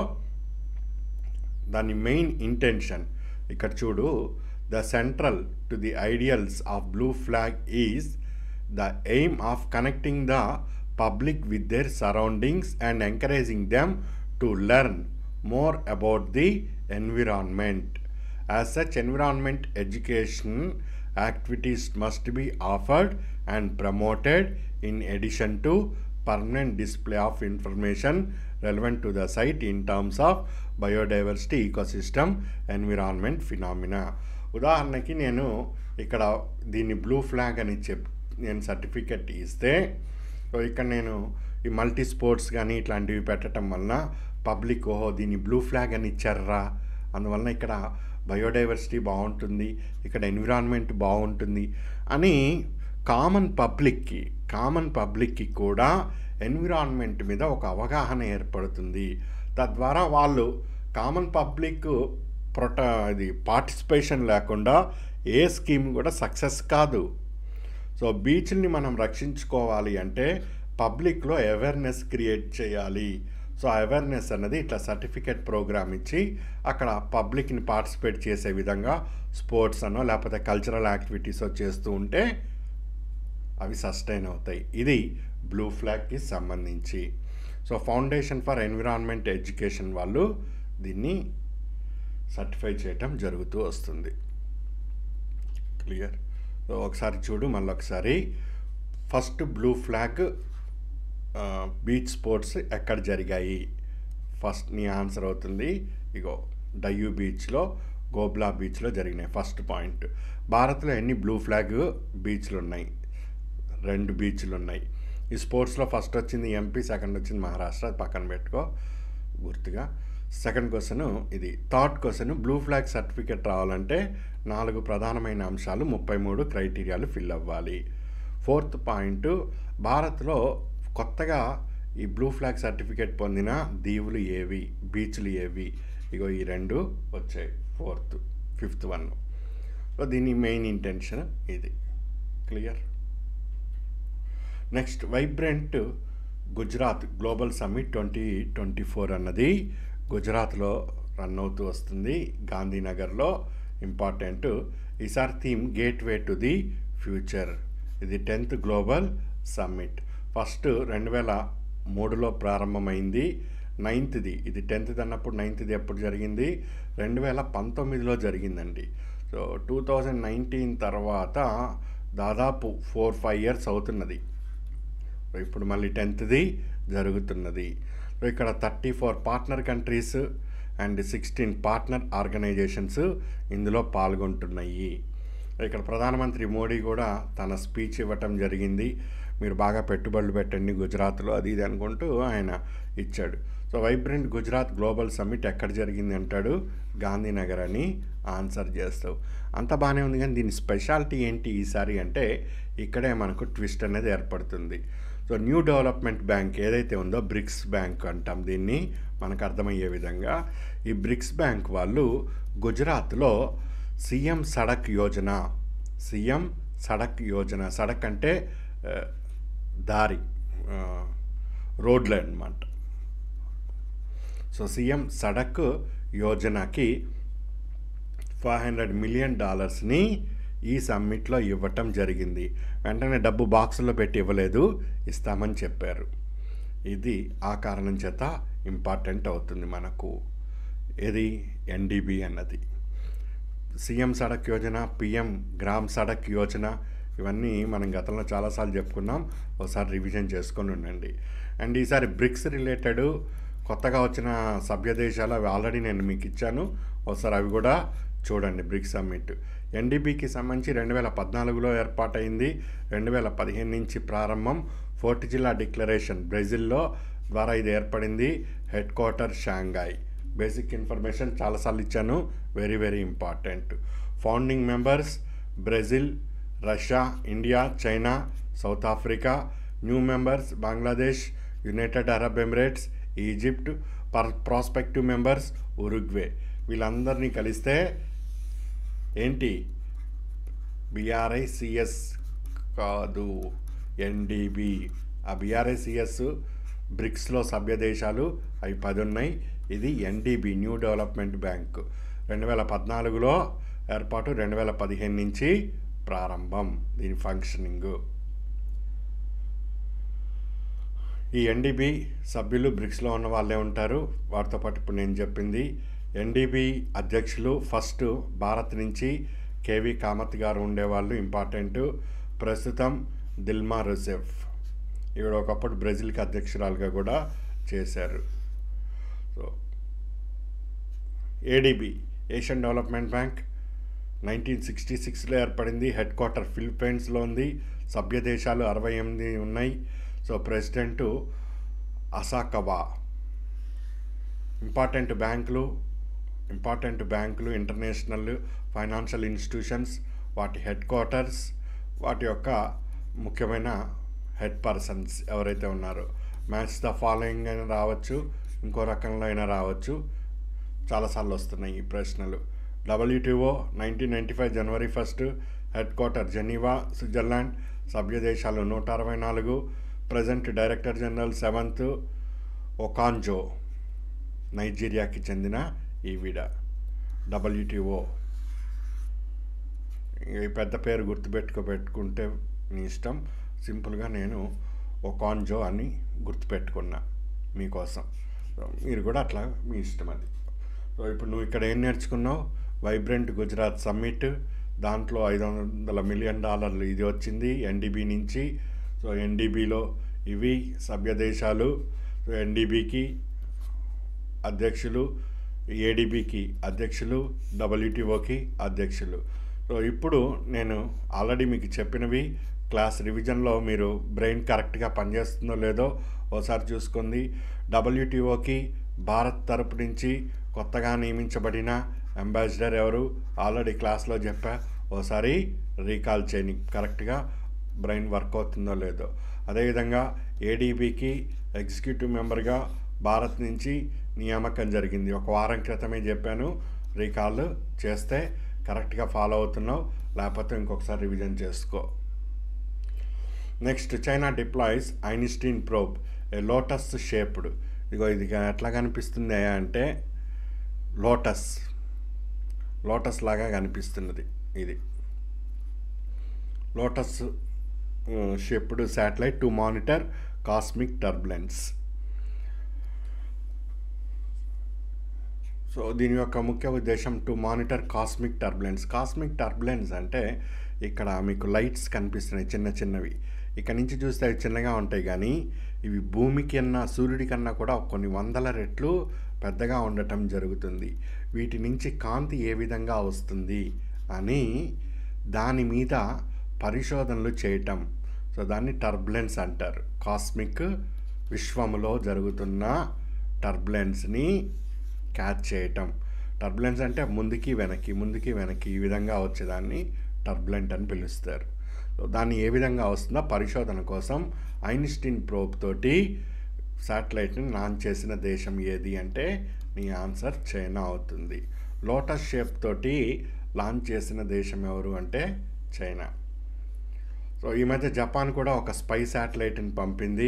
దాని మెయిన్ ఇంటెన్షన్ ఇక్కడ చూడు the central to the ideals of blue flag is the aim of connecting the public with their surroundings and encouraging them to learn more about the environment as such environment education activities must be afforded and promoted in addition to permanent display of information relevant to the site in terms of biodiversity ecosystem environment phenomena ఉదాహరణకి నేను ఇక్కడ దీన్ని blue flag అని చెప్ నేను certificate ఇస్తే so ఇక్కడ నేను ఈ మల్టీ స్పోర్ట్స్ కానీ ఇట్లాంటివి పెట్టడం వలన పబ్లిక్ ఓహో దీన్ని బ్లూ ఫ్లాగ్ అని ఇచ్చారా అందువలన ఇక్కడ బయోడైవర్సిటీ బాగుంటుంది ఇక్కడ ఎన్విరాన్మెంట్ బాగుంటుంది అని కామన్ పబ్లిక్కి కామన్ పబ్లిక్కి కూడా ఎన్విరాన్మెంట్ మీద ఒక అవగాహన ఏర్పడుతుంది తద్వారా వాళ్ళు కామన్ పబ్లిక్ ప్రొట ఇది పార్టిసిపేషన్ లేకుండా ఏ స్కీమ్ కూడా సక్సెస్ కాదు సో బీచ్ని మనం రక్షించుకోవాలి అంటే పబ్లిక్లో అవేర్నెస్ క్రియేట్ చేయాలి సో అవేర్నెస్ అన్నది ఇట్లా సర్టిఫికేట్ ప్రోగ్రామ్ ఇచ్చి అక్కడ పబ్లిక్ని పార్టిసిపేట్ చేసే విధంగా స్పోర్ట్స్ అనో లేకపోతే కల్చరల్ యాక్టివిటీస్ చేస్తూ ఉంటే అవి సస్టైన్ అవుతాయి ఇది బ్లూ ఫ్లాగ్కి సంబంధించి so foundation for environment education వాళ్ళు దీన్ని సర్టిఫై చేయటం జరుగుతూ వస్తుంది క్లియర్ సో ఒకసారి చూడు మళ్ళీ ఒకసారి first blue flag beach sports ఎక్కడ జరిగాయి ఫస్ట్ నీ ఆన్సర్ అవుతుంది ఇగో డయ్యూ బీచ్లో గోబ్లా బీచ్లో జరిగినాయి ఫస్ట్ పాయింట్ భారత్లో ఎన్ని బ్లూ ఫ్లాగ్ బీచ్లు ఉన్నాయి రెండు బీచ్లు ఉన్నాయి ఈ స్పోర్ట్స్లో ఫస్ట్ వచ్చింది ఎంపీ సెకండ్ వచ్చింది మహారాష్ట్ర అది పక్కన పెట్టుకో గుర్తుగా సెకండ్ క్వశ్చన్ ఇది third question blue flag certificate రావాలంటే నాలుగు ప్రధానమైన అంశాలు ముప్పై మూడు క్రైటీరియాలు ఫిల్ అవ్వాలి ఫోర్త్ పాయింట్ భారత్లో కొత్తగా ఈ బ్లూ ఫ్లాగ్ సర్టిఫికేట్ పొందిన దీవులు ఏవి బీచ్లు ఏవి ఇగో ఈ రెండు వచ్చాయి ఫోర్త్ ఫిఫ్త్ వన్ సో దీని మెయిన్ ఇంటెన్షన్ ఇది clear next vibrant Gujarat global summit twenty twenty four అన్నది గుజరాత్లో రన్ అవుతూ వస్తుంది గాంధీనగర్లో ఇంపార్టెంట్ ఈసారి theme gateway to the future ఇది టెన్త్ గ్లోబల్ సమ్మిట్ ఫస్ట్ రెండు వేల మూడులో ప్రారంభమైంది నైన్త్ది ఇది టెన్త్ అన్నప్పుడు నైన్త్ది ఎప్పుడు జరిగింది రెండు వేల పంతొమ్మిదిలో జరిగిందండి సో టూ థౌజండ్ నైన్టీన్ తర్వాత దాదాపు ఫోర్ ఫైవ్ ఇయర్స్ అవుతున్నది ఇప్పుడు మళ్ళీ టెన్త్ది జరుగుతున్నది సో ఇక్కడ thirty four partner countries and sixteen partner organizations ఇందులో పాల్గొంటున్నాయి ఇక్కడ ప్రధానమంత్రి మోడీ కూడా తన స్పీచ్ ఇవ్వటం జరిగింది మీరు బాగా పెట్టుబడులు పెట్టండి గుజరాత్లో అది ఇది అనుకుంటూ ఆయన ఇచ్చాడు so vibrant Gujarat global summit ఎక్కడ జరిగింది అంటాడు గాంధీనగర్ అని ఆన్సర్ చేస్తావు అంత బాగానే ఉంది కానీ దీని స్పెషాలిటీ ఏంటి ఈసారి అంటే ఇక్కడే మనకు ట్విస్ట్ అనేది ఏర్పడుతుంది సో న్యూ డెవలప్మెంట్ బ్యాంక్ ఏదైతే ఉందో బ్రిక్స్ బ్యాంక్ అంటాం దీన్ని మనకు అర్థమయ్యే విధంగా ఈ బ్రిక్స్ బ్యాంక్ వాళ్ళు గుజరాత్లో సీఎం సడక్ యోజన సీఎం సడక్ యోజన సడక్ అంటే ఆ, దారి ఆ, రోడ్లు అన్నమాట సో సీఎం సడక్ యోజనకి ఫైవ్ హండ్రెడ్ మిలియన్ డాలర్స్ని ఈ సమ్మిట్లో ఇవ్వటం జరిగింది వెంటనే డబ్బు బాక్సులో పెట్టి ఇవ్వలేదు ఇస్తామని చెప్పారు ఇది ఆ కారణం చేత ఇంపార్టెంట్ అవుతుంది మనకు ఇది ఎన్డీబీ అన్నది సీఎం సడక్ యోజన పిఎం గ్రామ్ సడక్ యోజన ఇవన్నీ మనం గతంలో చాలాసార్లు చెప్పుకున్నాం ఒకసారి రివిజన్ చేసుకొని ఉండండి అండ్ ఈసారి బ్రిక్స్ రిలేటెడ్ కొత్తగా వచ్చిన సభ్య దేశాలు అవి ఆల్రెడీ నేను మీకు ఇచ్చాను ఒకసారి అవి కూడా చూడండి బ్రిక్స్ సమ్మిట్ ఎన్డీబీకి సంబంధించి రెండు వేల పద్నాలుగులో ఏర్పాటైంది రెండు వేల పదిహేను నుంచి ప్రారంభం ఫోర్ట్ జిల్లా డిక్లరేషన్ బ్రెజిల్లో ద్వారా ఇది ఏర్పడింది headquarter Shanghai basic information చాలాసార్లు ఇచ్చాను very very important founding members Brazil Russia India China South Africa new members Bangladesh United Arab Emirates Egypt per prospective members Uruguay వీళ్ళందరినీ కలిస్తే ఏంటి బీఆర్ఐసిఎస్ కాదు ఎన్డీబీ ఆ బీఆర్ఐసిఎస్ బ్రిక్స్లో సభ్య దేశాలు అవి పది ఉన్నాయి ఇది ఎన్డీబీ న్యూ డెవలప్మెంట్ బ్యాంక్ రెండు వేల పద్నాలుగులో ఏర్పాటు రెండు వేల పదిహేను నుంచి ప్రారంభం దీని ఫంక్షనింగ్ ఈ ఎన్డీబీ సభ్యులు బ్రిక్స్లో ఉన్న వాళ్ళే ఉంటారు వారితో పాటు ఇప్పుడు నేను చెప్పింది ఎన్డీబీ అధ్యక్షులు ఫస్ట్ భారత్ నుంచి కేవి కామత్ గారు ఉండేవాళ్ళు ఇంపార్టెంట్ ప్రస్తుతం దిల్మా రుసెఫ్ ఈవిడ ఒకప్పుడు బ్రెజిల్కి అధ్యక్షురాలుగా కూడా చేశారు so ADB Asian development bank nineteen sixty సిక్స్లో ఏర్పడింది హెడ్ క్వార్టర్ ఫిలిప్పైన్స్లో ఉంది సభ్య దేశాలు అరవై ఎనిమిది ఉన్నాయి సో ప్రెసిడెంటు అసాకవా ఇంపార్టెంట్ బ్యాంకులు ఇంపార్టెంట్ బ్యాంకులు ఇంటర్నేషనల్ ఫైనాన్షియల్ ఇన్స్టిట్యూషన్స్ వాటి హెడ్ క్వార్టర్స్ వాటి యొక్క ముఖ్యమైన హెడ్ పర్సన్స్ ఎవరైతే ఉన్నారో మ్యాచ్ ద ఫాలోయింగ్ అయినా రావచ్చు ఇంకో రకంలో అయినా రావచ్చు చాలాసార్లు వస్తున్నాయి ఈ ప్రశ్నలు డబ్ల్యూటీఓ నైన్టీన్ నైంటీ ఫైవ్ జనవరి first headquarter Geneva Switzerland సభ్య దేశాలు నూట అరవై నాలుగు ప్రజెంట్ డైరెక్టర్ జనరల్ సెవెంత్ ఒకాంజో నైజీరియాకి చెందిన ఈవిడ డబ్ల్యూటీఓ ఈ పెద్ద పేరు గుర్తుపెట్టుకోబెట్టుకుంటే నీ ఇష్టం సింపుల్గా నేను ఒకాంజో అని గుర్తుపెట్టుకున్నా మీకోసం సో మీరు కూడా అట్లా మీ ఇష్టం అది సో ఇప్పుడు నువ్వు ఇక్కడ ఏం నేర్చుకున్నావు వైబ్రెంట్ గుజరాత్ సమ్మిట్ దాంట్లో ఐదు వందల మిలియన్ డాలర్లు ఇది వచ్చింది ఎన్డీబీ నుంచి సో ఎన్డీబీలో ఇవి సభ్య దేశాలు సో ఎన్డీబీకి అధ్యక్షులు ఏడీబీకి అధ్యక్షులు డబ్ల్యూటీఓకి అధ్యక్షులు సో ఇప్పుడు నేను ఆల్రెడీ మీకు చెప్పినవి క్లాస్ రివిజన్లో మీరు బ్రెయిన్ కరెక్ట్గా పనిచేస్తుందో లేదో ఓసారి చూసుకుంది డబ్ల్యూటీఓకి భారత్ తరపు నుంచి కొత్తగా నియమించబడిన అంబాసిడర్ ఎవరు ఆల్రెడీ క్లాస్లో చెప్పా ఓసారి రీకాల్ చేయని కరెక్ట్గా బ్రెయిన్ వర్క్ అవుతుందో లేదో అదేవిధంగా ఏడీబీకి ఎగ్జిక్యూటివ్ మెంబర్గా భారత్ నుంచి నియామకం జరిగింది ఒక వారం క్రితమే చెప్పాను రీకాల్ చేస్తే కరెక్ట్గా ఫాలో అవుతున్నావు లేకపోతే ఇంకొకసారి రివిజన్ చేసుకో next China deploys Einstein probe a lotus shaped ఇగో ఇది ఎట్లా కనిపిస్తుంది అంటే లోటస్ లోటస్ లాగా కనిపిస్తున్నది ఇది lotus shaped satellite to monitor cosmic turbulence so దీని యొక్క ముఖ్య ఉద్దేశం to monitor cosmic turbulence cosmic turbulence అంటే ఇక్కడ మీకు లైట్స్ కనిపిస్తున్నాయి చిన్న చిన్నవి ఇక్కడ నుంచి చూస్తే అవి చిన్నగా ఉంటాయి కానీ ఇవి భూమి కన్నా సూర్యుడి కన్నా కూడా కొన్ని వందల రెట్లు పెద్దగా ఉండటం జరుగుతుంది వీటి నుంచి కాంతి ఏ విధంగా వస్తుంది అని దాని మీద పరిశోధనలు చేయటం సో దాన్ని టర్బులెన్స్ అంటారు కాస్మిక్ విశ్వములో జరుగుతున్న టర్బులెన్స్ని క్యాచ్ చేయటం టర్బులెన్స్ అంటే ముందుకి వెనక్కి ముందుకి వెనక్కి ఈ విధంగా వచ్చేదాన్ని టర్బులెంట్ అని పిలుస్తారు సో దాన్ని ఏ విధంగా వస్తుందో పరిశోధన కోసం ఐన్స్టీన్ ప్రోబ్ తోటి శాటిలైట్ని లాంచ్ చేసిన దేశం ఏది అంటే నీ ఆన్సర్ చైనా అవుతుంది లోటస్ షేప్ తోటి లాంచ్ చేసిన దేశం ఎవరు అంటే చైనా సో ఈ మధ్య జపాన్ కూడా ఒక స్పై శాటిలైట్ని పంపింది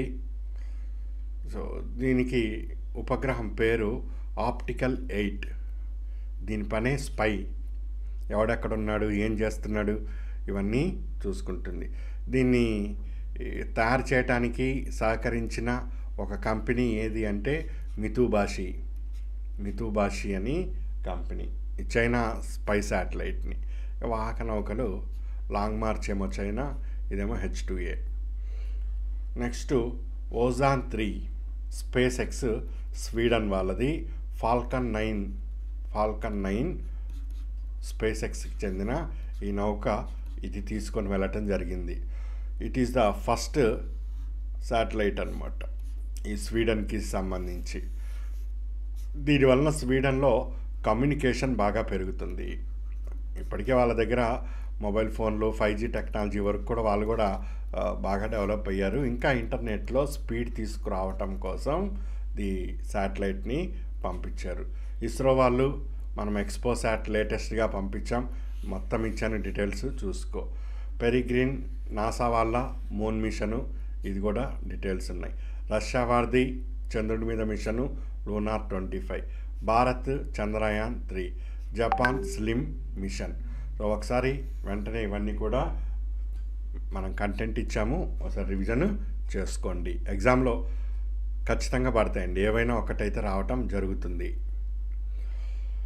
సో దీనికి ఉపగ్రహం పేరు ఆప్టికల్ ఎయిట్ దీని పనే స్పై ఎవడెక్కడున్నాడు ఏం చేస్తున్నాడు ఇవన్నీ చూసుకుంటుంది దీన్ని తయారు చేయటానికి సహకరించిన ఒక కంపెనీ ఏది అంటే మితుబాషి మితుబాషి అని కంపెనీ చైనా స్పై శాటిలైట్ని వాహక నౌకలు లాంగ్ మార్చ్ ఏమో చైనా ఇదేమో హెచ్ టూ ఏ నెక్స్ట్ ఓజాన్ త్రీ స్పేస్ ఎక్స్ స్వీడన్ వాళ్ళది Falcon nine Falcon nine space ఎక్స్కి చెందిన ఈ నౌక ఇది తీసుకొని వెళ్ళటం జరిగింది it is the first satellite అనమాట ఈ స్వీడన్కి సంబంధించి దీనివల్ల స్వీడన్లో కమ్యూనికేషన్ బాగా పెరుగుతుంది ఇప్పటికే వాళ్ళ దగ్గర మొబైల్ ఫోన్లు ఫైవ్ జీ టెక్నాలజీ వరకు కూడా వాళ్ళు కూడా బాగా డెవలప్ అయ్యారు ఇంకా ఇంటర్నెట్లో స్పీడ్ తీసుకురావటం కోసం ది శాటిలైట్ని పంపించారు ఇస్రో వాళ్ళు మనం ఎక్స్పో శాట్ లేటెస్ట్గా పంపించాం మొత్తం ఇచ్చాను డీటెయిల్స్ చూసుకో పెరిగ్రీన్ నాసా వాళ్ళ మూన్ మిషను ఇది కూడా డీటెయిల్స్ ఉన్నాయి రష్యా వారిది చంద్రుడి మీద mission lunar twenty five Bharat Chandrayaan three Japan SLIM mission so ఒకసారి వెంటనే ఇవన్నీ కూడా మనం కంటెంట్ ఇచ్చాము ఒకసారి రివిజన్ చేసుకోండి ఎగ్జామ్లో ఖచ్చితంగా పడతాయండి ఏవైనా ఒకటైతే రావటం జరుగుతుంది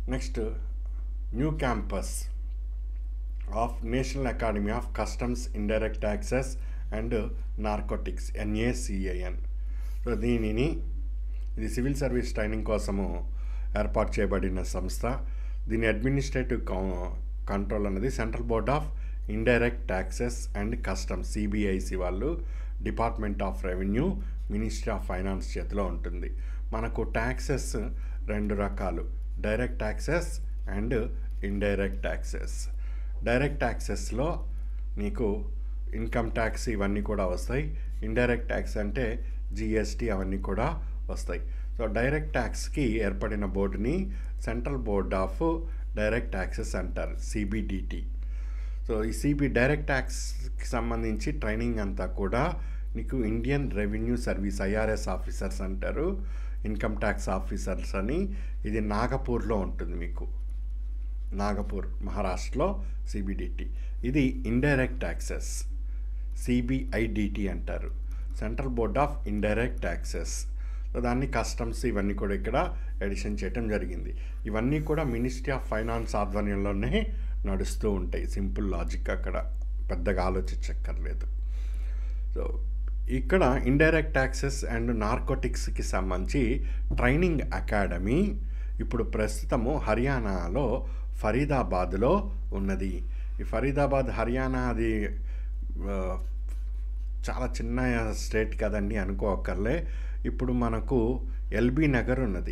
next new campus of national academy of customs indirect taxes and narcotics NACIN so దీనిని ఇది సివిల్ సర్వీస్ ట్రైనింగ్ కోసము ఏర్పాటు చేయబడిన సంస్థ దీని అడ్మినిస్ట్రేటివ్ కంట్రోల్ అనేది central board of indirect taxes and customs CBIC వాళ్ళు department of revenue ministry of finance చేతిలో ఉంటుంది మనకు ట్యాక్సెస్ రెండు రకాలు direct taxes and indirect taxes direct ట్యాక్సెస్లో నీకు ఇన్కమ్ ట్యాక్స్ ఇవన్నీ కూడా వస్తాయి ఇండైరెక్ట్ ట్యాక్స్ అంటే జిఎస్టీ అవన్నీ కూడా వస్తాయి సో డైరెక్ట్ ట్యాక్స్కి ఏర్పడిన బోర్డుని central board of direct taxes అంటారు సిబిడిటి సో ఈ సిబి డైరెక్ట్ ట్యాక్స్కి సంబంధించి ట్రైనింగ్ అంతా కూడా నీకు Indian revenue service IRS officers అంటారు ఇన్కమ్ ట్యాక్స్ ఆఫీసర్స్ అని ఇది నాగపూర్లో ఉంటుంది మీకు నాగపూర్ మహారాష్ట్రలో సిబిడిటి ఇది ఇండైరెక్ట్ ట్యాక్సెస్ సిబిఐడిటి అంటారు central board of indirect taxes so దాన్ని కస్టమ్స్ ఇవన్నీ కూడా ఇక్కడ ఎడిషన్ చేయటం జరిగింది ఇవన్నీ కూడా మినిస్ట్రీ ఆఫ్ ఫైనాన్స్ ఆధ్వర్యంలోనే నడుస్తూ ఉంటాయి సింపుల్ లాజిక్ అక్కడ పెద్దగా ఆలోచించక్కర్లేదు సో ఇక్కడ ఇండైరెక్ట్ ట్యాక్సెస్ అండ్ నార్కోటిక్స్కి సంబంధించి ట్రైనింగ్ అకాడమీ ఇప్పుడు ప్రస్తుతము హర్యానాలో ఫరీదాబాద్లో ఉన్నది ఈ ఫరీదాబాద్ హర్యానా అది ఆ, చాలా చిన్న స్టేట్ కదండి అనుకోకర్లే ఇప్పుడు మనకు ఎల్బీ నగర్ ఉన్నది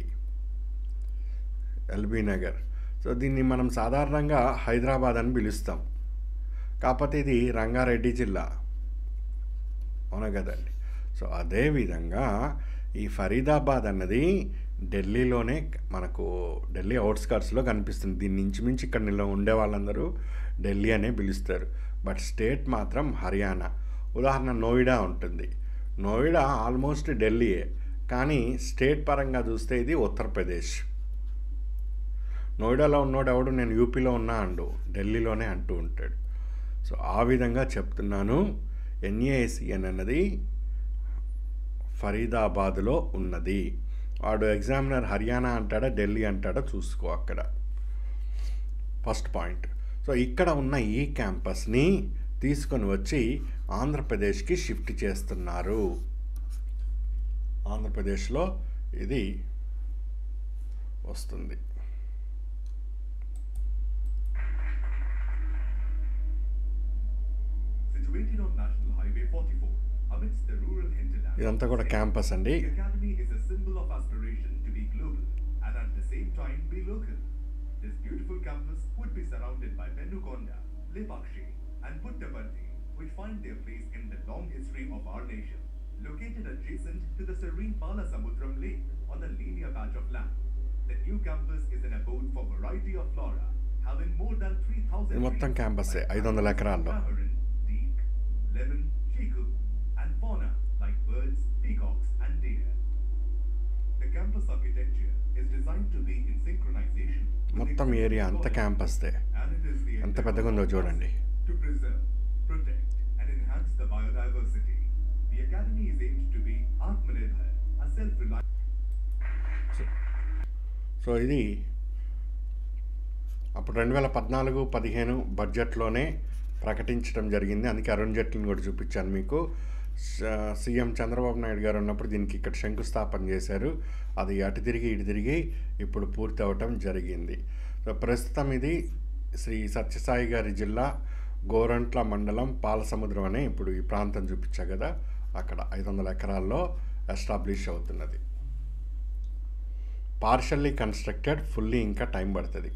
ఎల్బీ నగర్ సో దీన్ని మనం సాధారణంగా హైదరాబాద్ అని పిలుస్తాం కాకపోతే ఇది రంగారెడ్డి జిల్లా అవునా కదండి సో అదేవిధంగా ఈ ఫరీదాబాద్ అన్నది ఢిల్లీలోనే మనకు ఢిల్లీ అవుట్స్కర్ట్స్లో కనిపిస్తుంది దీని నుంచి మించి ఇక్కడ నిల ఉండే వాళ్ళందరూ ఢిల్లీ అనే పిలుస్తారు బట్ స్టేట్ మాత్రం హర్యానా ఉదాహరణ నోయిడా ఉంటుంది నోయిడా ఆల్మోస్ట్ ఢిల్లీయే కానీ స్టేట్ పరంగా చూస్తే ఇది ఉత్తరప్రదేశ్ నోయిడాలో ఉన్నోడు ఎవడు నేను యూపీలో ఉన్నా అండు ఢిల్లీలోనే అంటూ ఉంటాడు సో ఆ విధంగా చెప్తున్నాను ఎన్ఏఎస్ఈఎన్ అన్నది ఫరీదాబాద్లో ఉన్నది వాడు ఎగ్జామినర్ హర్యానా అంటాడా ఢిల్లీ అంటాడా చూసుకో అక్కడ ఫస్ట్ పాయింట్ సో ఇక్కడ ఉన్న ఈ క్యాంపస్ని తీసుకొని వచ్చి ఆంధ్రప్రదేశ్కి షిఫ్ట్ చేస్తున్నారు ఆంధ్రప్రదేశ్లో ఇది వస్తుంది Situated on National Highway 44, amidst the rural hinterland. ఇదంతా కూడా క్యాంపస్ అండి The academy is a symbol of aspiration to be global and at the same time be local. This beautiful campus would be surrounded by Penukonda, Lepakshi, and Puttaparthi, which find their place in the long history of our nation. Located adjacent to the serene Palasamudram Lake on the linear patch of land, the new campus is an abode for variety of flora, having more than 3,000 ఇది మొత్తం trees, క్యాంపస్సే, like 500 ఎకరాల్లో. tamarind, teak, lemon, chiku, and fauna like birds, peacocks, and deer. The campus architecture is designed to be in synchronization. with మొత్తం existing area అంతా colonies. క్యాంపస్దే And it is the ఎంత endeavor పెద్దగా ఉందో of చూడండి. us To preserve, protect, and enhance the biodiversity. The academy is aimed to be Atmanirbhar, a self-reliant so ఇది అప్పుడు రెండు వేల పద్నాలుగు పదిహేను బడ్జెట్లోనే ప్రకటించడం జరిగింది అందుకే అరుణ్ జైట్లీని కూడా చూపించాను మీకు స- సీఎం చంద్రబాబు నాయుడు గారు ఉన్నప్పుడు దీనికి ఇక్కడ శంకుస్థాపన చేశారు అది అటు తిరిగి ఇటు తిరిగి ఇప్పుడు పూర్తి అవటం జరిగింది సో ప్రస్తుతం ఇది శ్రీ సత్యసాయి గారి జిల్లా గోరంట్ల మండలం పాలసముద్రం అనే ఇప్పుడు ఈ ప్రాంతం చూపించా కదా అక్కడ ఐదు వందల ఎకరాల్లో ఎస్టాబ్లిష్ అవుతున్నది పార్షల్లీ కన్స్ట్రక్టెడ్ ఫుల్లీ ఇంకా టైం పడుతుంది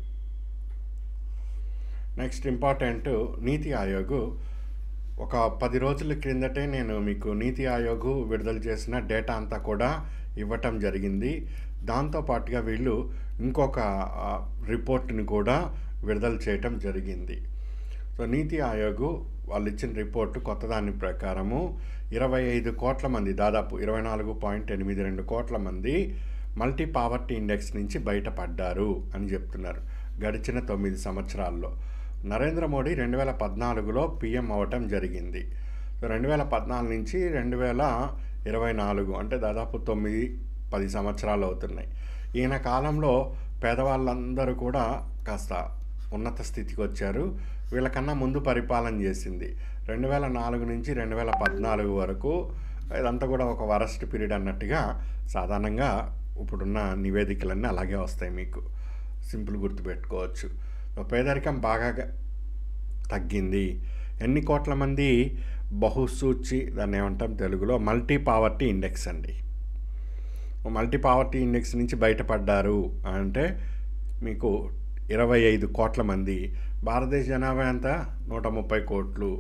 నెక్స్ట్ ఇంపార్టెంట్ నీతి ఆయోగ్ ఒక పది రోజుల క్రిందటే నేను మీకు నీతి ఆయోగ్ విడుదల చేసిన డేటా అంతా కూడా ఇవ్వటం జరిగింది దాంతోపాటుగా వీళ్ళు ఇంకొక ఆ, రిపోర్ట్ని కూడా విడుదల చేయటం జరిగింది సో నీతి ఆయోగ్ వాళ్ళు ఇచ్చిన రిపోర్టు కొత్త దాని ప్రకారము ఇరవై ఐదు కోట్ల మంది దాదాపు ఇరవై నాలుగు పాయింట్ ఎనిమిది రెండు కోట్ల మంది మల్టీ పావర్టీ ఇండెక్స్ నుంచి బయటపడ్డారు అని చెప్తున్నారు గడిచిన తొమ్మిది సంవత్సరాల్లో నరేంద్ర మోడీ రెండు వేల పద్నాలుగులో పిఎం అవ్వటం జరిగింది సో రెండు వేల పద్నాలుగు నుంచి రెండు వేల ఇరవై నాలుగు అంటే దాదాపు తొమ్మిది పది సంవత్సరాలు అవుతున్నాయి ఈయన కాలంలో పేదవాళ్ళందరూ కూడా కాస్త ఉన్నత స్థితికి వచ్చారు వీళ్ళకన్నా ముందు పరిపాలన చేసింది రెండు వేల నాలుగు నుంచి రెండు వేల పద్నాలుగు వరకు ఇదంతా కూడా ఒక వరస్ట్ పీరియడ్ అన్నట్టుగా సాధారణంగా ఇప్పుడున్న నివేదికలన్నీ అలాగే వస్తాయి మీకు సింపుల్ గుర్తుపెట్టుకోవచ్చు పేదరికం బాగా తగ్గింది ఎన్ని కోట్ల మంది బహుసూచి దాన్ని ఏమంటాం తెలుగులో మల్టీ పావర్టీ ఇండెక్స్ అండి మల్టీ పావర్టీ ఇండెక్స్ నుంచి బయటపడ్డారు అంటే మీకు ఇరవై ఐదు కోట్ల మంది భారతదేశ జనాభా ఎంత నూట ముప్పై కోట్లు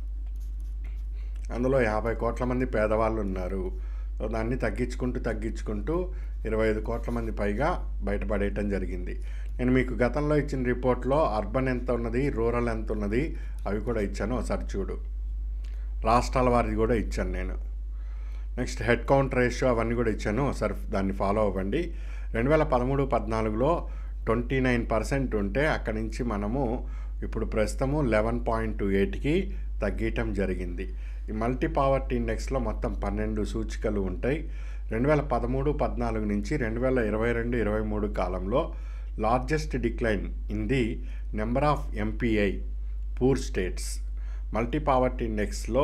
అందులో యాభై కోట్ల మంది పేదవాళ్ళు ఉన్నారు సో దాన్ని తగ్గించుకుంటూ తగ్గించుకుంటూ ఇరవై ఐదు కోట్ల మంది పైగా బయటపడేయటం జరిగింది నేను మీకు గతంలో ఇచ్చిన రిపోర్ట్లో అర్బన్ ఎంత ఉన్నది రూరల్ ఎంత ఉన్నది అవి కూడా ఇచ్చాను ఒకసారి చూడు రాష్ట్రాల వారిది కూడా ఇచ్చాను నేను నెక్స్ట్ హెడ్ కౌంట్ రేషియో అవన్నీ కూడా ఇచ్చాను ఒకసారి దాన్ని ఫాలో అవ్వండి రెండు వేల పదమూడు పద్నాలుగులో ట్వంటీ నైన్ పర్సెంట్ ఉంటే అక్కడి నుంచి మనము ఇప్పుడు ప్రస్తుతము లెవెన్ పాయింట్ టూ ఎయిట్కి తగ్గటం జరిగింది ఈ మల్టీ పావర్టీ ఇండెక్స్లో మొత్తం పన్నెండు సూచికలు ఉంటాయి రెండు వేల పదమూడు పద్నాలుగు నుంచి రెండు వేల ఇరవై రెండు ఇరవై మూడు కాలంలో largest decline in the number of MPI poor states multi poverty ఇండెక్స్లో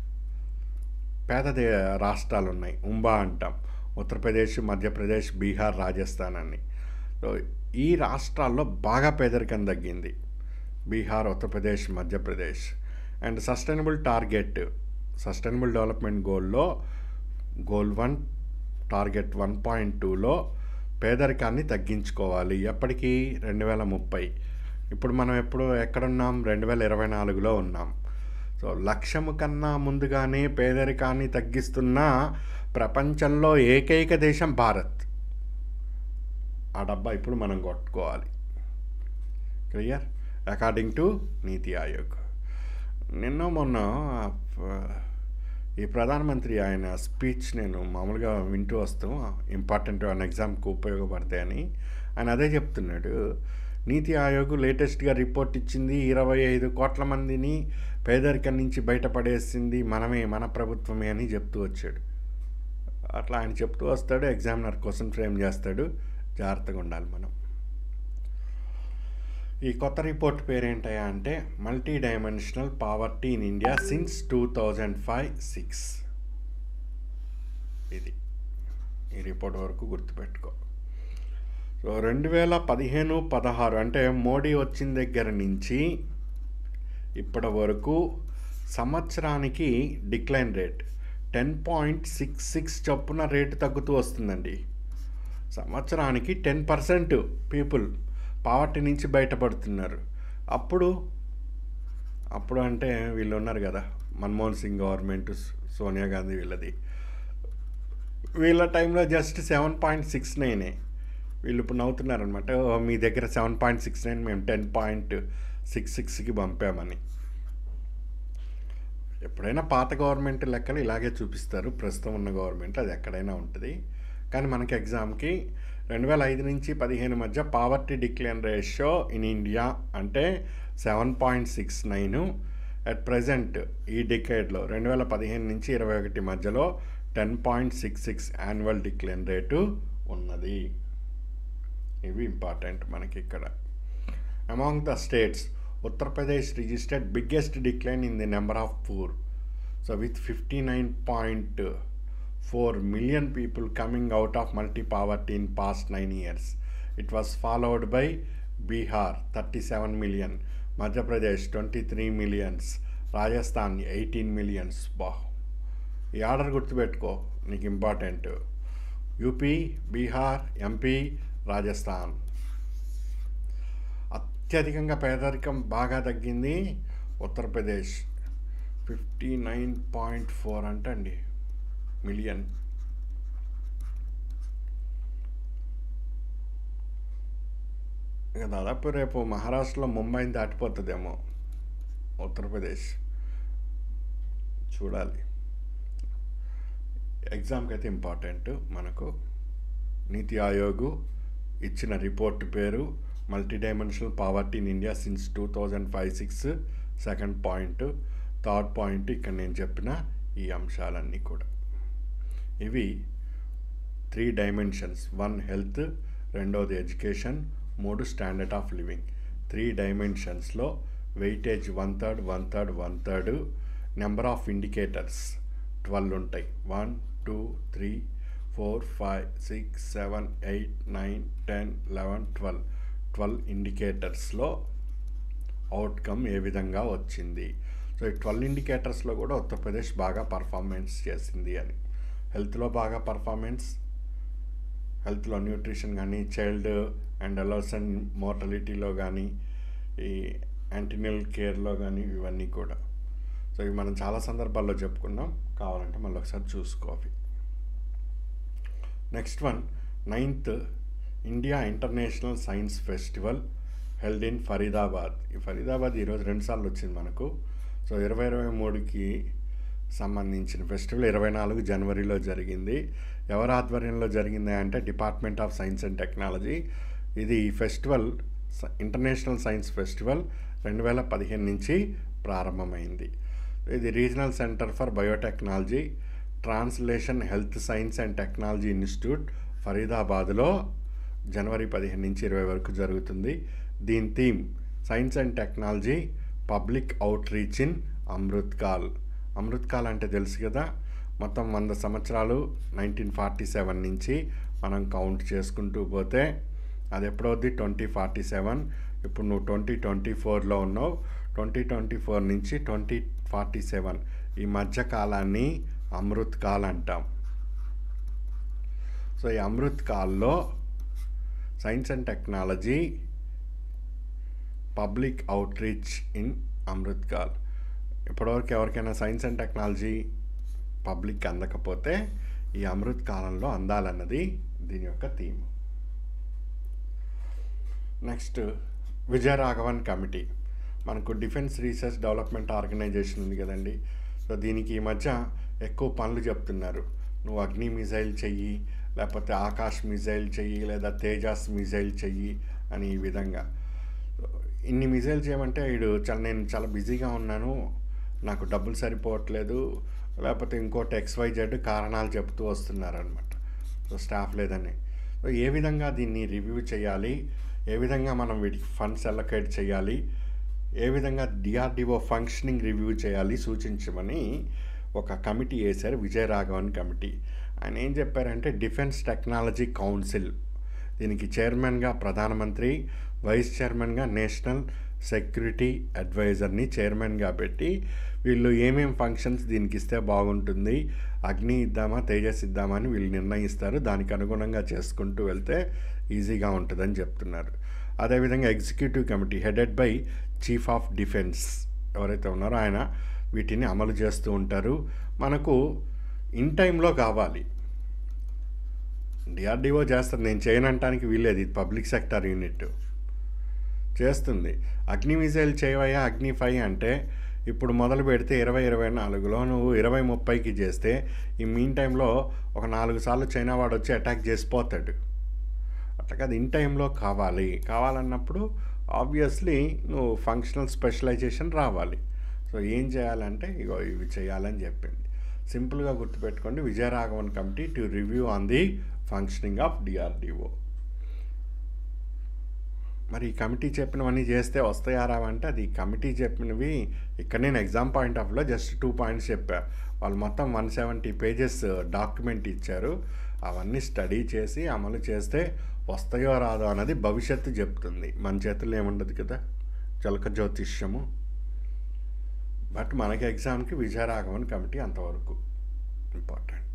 పేద దే రాష్ట్రాలు ఉన్నాయి ఉంబా అంటాం ఉత్తరప్రదేశ్ మధ్యప్రదేశ్ బీహార్ రాజస్థాన్ అని సో ఈ రాష్ట్రాల్లో బాగా పేదరికం తగ్గింది Bihar Uttar Pradesh Madhya Pradesh and sustainable target sustainable development గోల్లో goal one target one point టూలో పేదరికాన్ని తగ్గించుకోవాలి ఎప్పటికీ రెండు వేల ముప్పై ఇప్పుడు మనం ఎప్పుడు ఎక్కడున్నాం రెండు వేల ఇరవై నాలుగులో ఉన్నాం సో లక్ష్యము కన్నా ముందుగానే పేదరికాన్ని తగ్గిస్తున్న ప్రపంచంలో ఏకైక దేశం భారత్ ఆ డబ్బా ఇప్పుడు మనం కొట్టుకోవాలి క్లియర్ అకార్డింగ్ టు నీతి ఆయోగ్ నిన్న మొన్న ఈ ప్రధానమంత్రి ఆయన స్పీచ్ నేను మామూలుగా వింటూ వస్తూ ఇంపార్టెంట్ అన్ ఎగ్జామ్కి ఉపయోగపడతాయని ఆయన అదే చెప్తున్నాడు నీతి ఆయోగ్ లేటెస్ట్గా రిపోర్ట్ ఇచ్చింది ఇరవై ఐదు కోట్ల మందిని పేదరికం నుంచి బయటపడేసింది మనమే మన ప్రభుత్వమే అని చెప్తూ వచ్చాడు అట్లా ఆయన చెప్తూ వస్తాడు ఎగ్జామినర్ క్వశ్చన్ ఫ్రేమ్ చేస్తాడు జాగ్రత్తగా ఉండాలి మనం ఈ కొత్త రిపోర్ట్ పేరేంటయా అంటే multi dimensional poverty in India since two thousand five six ఇది ఈ రిపోర్ట్ వరకు గుర్తుపెట్టుకో సో రెండు వేల పదిహేను పదహారు అంటే మోడీ వచ్చిన దగ్గర నుంచి ఇప్పటి వరకు సంవత్సరానికి decline rate ten point six six చొప్పున రేటు తగ్గుతూ వస్తుందండి సంవత్సరానికి టెన్ పర్సెంట్ పీపుల్ పావర్టీ నుంచి బయటపడుతున్నారు అప్పుడు అప్పుడు అంటే వీళ్ళు ఉన్నారు కదా మన్మోహన్ సింగ్ గవర్నమెంట్ సోనియా గాంధీ వీళ్ళది వీళ్ళ టైంలో జస్ట్ సెవెన్ పాయింట్ సిక్స్ నైనే వీళ్ళు ఇప్పుడు నవ్వుతున్నారనమాట మీ దగ్గర సెవెన్ పాయింట్ సిక్స్ నైన్ మేము టెన్ పాయింట్ సిక్స్ సిక్స్కి పంపామని ఎప్పుడైనా పాత గవర్నమెంట్ లెక్కలు ఇలాగే చూపిస్తారు ప్రస్తుతం ఉన్న గవర్నమెంట్ అది ఎక్కడైనా ఉంటుంది కానీ మనకి ఎగ్జామ్కి రెండు వేల ఐదు నుంచి పదిహేను మధ్య poverty decline ratio in India అంటే seven point six nine at present ఈ డికేడ్లో రెండు వేల పదిహేను నుంచి ఇరవై ఒకటి మధ్యలో ten point six six annual decline rate ఉన్నది ఇవి ఇంపార్టెంట్ మనకి ఇక్కడ among the states Uttar Pradesh registered biggest decline in the number of poor so with fifty nine point four million people coming out of multi poverty in past nine years it was followed by Bihar thirty seven million Madhya Pradesh twenty three millions Rajasthan eighteen millions బా ఈ order గుర్తుపెట్టుకో నీకు important UP Bihar MP Rajasthan అత్యధికంగా పేదరికం బాగా తగ్గింది Uttar Pradesh fifty nine point four అంటండి million ఇక దాదాపు రేపు మహారాష్ట్రలో ముంబైని దాటిపోతుందేమో ఉత్తరప్రదేశ్ చూడాలి ఎగ్జామ్కి అయితే ఇంపార్టెంట్ మనకు నీతి ఆయోగ్ ఇచ్చిన రిపోర్ట్ పేరు multi dimensional poverty in India since two thousand five six second point third point ఇక్కడ నేను చెప్పిన ఈ అంశాలన్నీ కూడా ఇవి త్రీ డైమెన్షన్స్ వన్ హెల్త్ రెండోది ఎడ్యుకేషన్ మూడు స్టాండర్డ్ ఆఫ్ లివింగ్ త్రీ డైమెన్షన్స్లో weightage one third one third one third number of indicators twelve ఉంటాయి one two three four five six seven eight nine ten eleven twelve twelve ఇండికేటర్స్లో outcome ఏ విధంగా వచ్చింది so ఈ twelve ఇండికేటర్స్లో కూడా ఉత్తరప్రదేశ్ బాగా performance చేసింది అని హెల్త్లో బాగా పర్ఫార్మెన్స్ హెల్త్లో న్యూట్రిషన్ కానీ చైల్డ్ అండ్ అలర్సన్ మోర్టలిటీలో కానీ ఈ యాంటీనల్ కేర్లో కానీ ఇవన్నీ కూడా సో ఇవి మనం చాలా సందర్భాల్లో చెప్పుకున్నాం కావాలంటే మళ్ళీ ఒకసారి చూసుకోవాలి next one ninth India International Science Festival held in Faridabad ఈ ఫరీదాబాద్ ఈరోజు రెండుసార్లు వచ్చింది మనకు సో ఇరవై ఇరవై మూడుకి సంబంధించిన ఫెస్టివల్ ఇరవై నాలుగు జనవరిలో జరిగింది ఎవరి ఆధ్వర్యంలో జరిగింది అంటే Department of Science and Technology ఇది ఈ ఫెస్టివల్ స- ఇంటర్నేషనల్ సైన్స్ ఫెస్టివల్ రెండు వేల పదిహేను నుంచి ప్రారంభమైంది ఇది Regional Centre for Biotechnology Translation Health Science and Technology Institute ఫరీదాబాద్లో జనవరి పదిహేను నుంచి ఇరవై వరకు జరుగుతుంది దీని theme science and technology public outreach in Amrit Kaal Amrit Kaal అంటే తెలుసు కదా మొత్తం వంద సంవత్సరాలు నైన్టీన్ ఫార్టీ సెవెన్ నుంచి మనం కౌంట్ చేసుకుంటూ పోతే అది ఎప్పుడవుద్ది ట్వంటీ ఫార్టీ సెవెన్ ఇప్పుడు నువ్వు ట్వంటీ ట్వంటీ ఫోర్లో ఉన్నావు ట్వంటీ ట్వంటీ ఫోర్ నుంచి ట్వంటీ ఫార్టీ సెవెన్ ఈ మధ్య కాలాన్ని అమృత్ కాల్ అంటాం సో ఈ అమృత్ కాల్లో science and technology public outreach in Amrit Kaal ఇప్పటివరకు ఎవరికైనా సైన్స్ అండ్ టెక్నాలజీ పబ్లిక్ అందకపోతే ఈ అమృత్ కాలంలో అందాలన్నది దీని యొక్క థీమ్ నెక్స్ట్ విజయరాఘవన్ కమిటీ మనకు డిఫెన్స్ రీసెర్చ్ డెవలప్మెంట్ ఆర్గనైజేషన్ ఉంది కదండి సో దీనికి ఈ మధ్య ఎక్కువ పనులు చెప్తున్నారు నువ్వు అగ్ని మిజైల్ చెయ్యి లేకపోతే ఆకాష్ మిజైల్ చెయ్యి లేదా తేజాస్ మిజైల్ చెయ్యి అని ఈ విధంగా ఇన్ని మిజైల్ చేయమంటే వీడు చాలా నేను చాలా బిజీగా ఉన్నాను నాకు డబ్బులు సరిపోవట్లేదు లేకపోతే ఇంకోటి ఎక్స్వై జెడ్ కారణాలు చెప్తూ వస్తున్నారనమాట సో స్టాఫ్ లేదని సో ఏ విధంగా దీన్ని రివ్యూ చేయాలి ఏ విధంగా మనం వీటికి ఫండ్స్ అలొకేట్ చేయాలి ఏ విధంగా డిఆర్డిఓ ఫంక్షనింగ్ రివ్యూ చేయాలి సూచించమని ఒక కమిటీ వేశారు విజయరాఘవన్ కమిటీ ఆయన ఏం చెప్పారంటే డిఫెన్స్ టెక్నాలజీ కౌన్సిల్ దీనికి చైర్మన్గా ప్రధానమంత్రి వైస్ చైర్మన్గా నేషనల్ సెక్యూరిటీ అడ్వైజర్ని చైర్మన్గా పెట్టి వీళ్ళు ఏమేం ఫంక్షన్స్ దీనికి ఇస్తే బాగుంటుంది అగ్ని ఇద్దామా తేజస్ ఇద్దామా అని వీళ్ళు నిర్ణయిస్తారు దానికి అనుగుణంగా చేసుకుంటూ వెళ్తే ఈజీగా ఉంటుందని చెప్తున్నారు అదేవిధంగా executive committee headed by Chief of Defence ఎవరైతే ఉన్నారో ఆయన వీటిని అమలు చేస్తూ ఉంటారు మనకు ఇన్ టైంలో కావాలి డిఆర్డిఓ చేస్తుంది నేను చేయనంటానికి వీల్లేదు ఇది పబ్లిక్ సెక్టర్ యూనిట్ చేస్తుంది అగ్ని మిజైల్ చేయవయ్యా అగ్ని ఫైవ్ అంటే ఇప్పుడు మొదలు పెడితే ఇరవై ఇరవై నాలుగులో నువ్వు ఇరవై ముప్పైకి చేస్తే ఈ మీన్ టైంలో ఒక నాలుగు సార్లు చైనా వాడు వచ్చి అటాక్ చేసిపోతాడు అట్లా కాదు ఇన్ టైంలో కావాలి కావాలన్నప్పుడు ఆబ్వియస్లీ నువ్వు ఫంక్షనల్ స్పెషలైజేషన్ రావాలి సో ఏం చేయాలంటే ఇగో ఇవి చేయాలని చెప్పింది సింపుల్గా గుర్తుపెట్టుకోండి Vijayaraghavan committee to review on the functioning of DRDO మరి ఈ కమిటీ చెప్పినవన్నీ చేస్తే వస్తాయా రావంటే అది కమిటీ చెప్పినవి ఇక్కడ నేను ఎగ్జామ్ పాయింట్ ఆఫ్లో జస్ట్ టూ పాయింట్స్ చెప్పా వాళ్ళు మొత్తం వన్ సెవెంటీ పేజెస్ డాక్యుమెంట్ ఇచ్చారు అవన్నీ స్టడీ చేసి అమలు చేస్తే వస్తాయో రాదో అన్నది భవిష్యత్తు చెప్తుంది మన చేతుల్లో ఏముండదు కదా జలక జ్యోతిష్యము బట్ మనకి ఎగ్జామ్కి విజయరాఘవన్ కమిటీ అంతవరకు important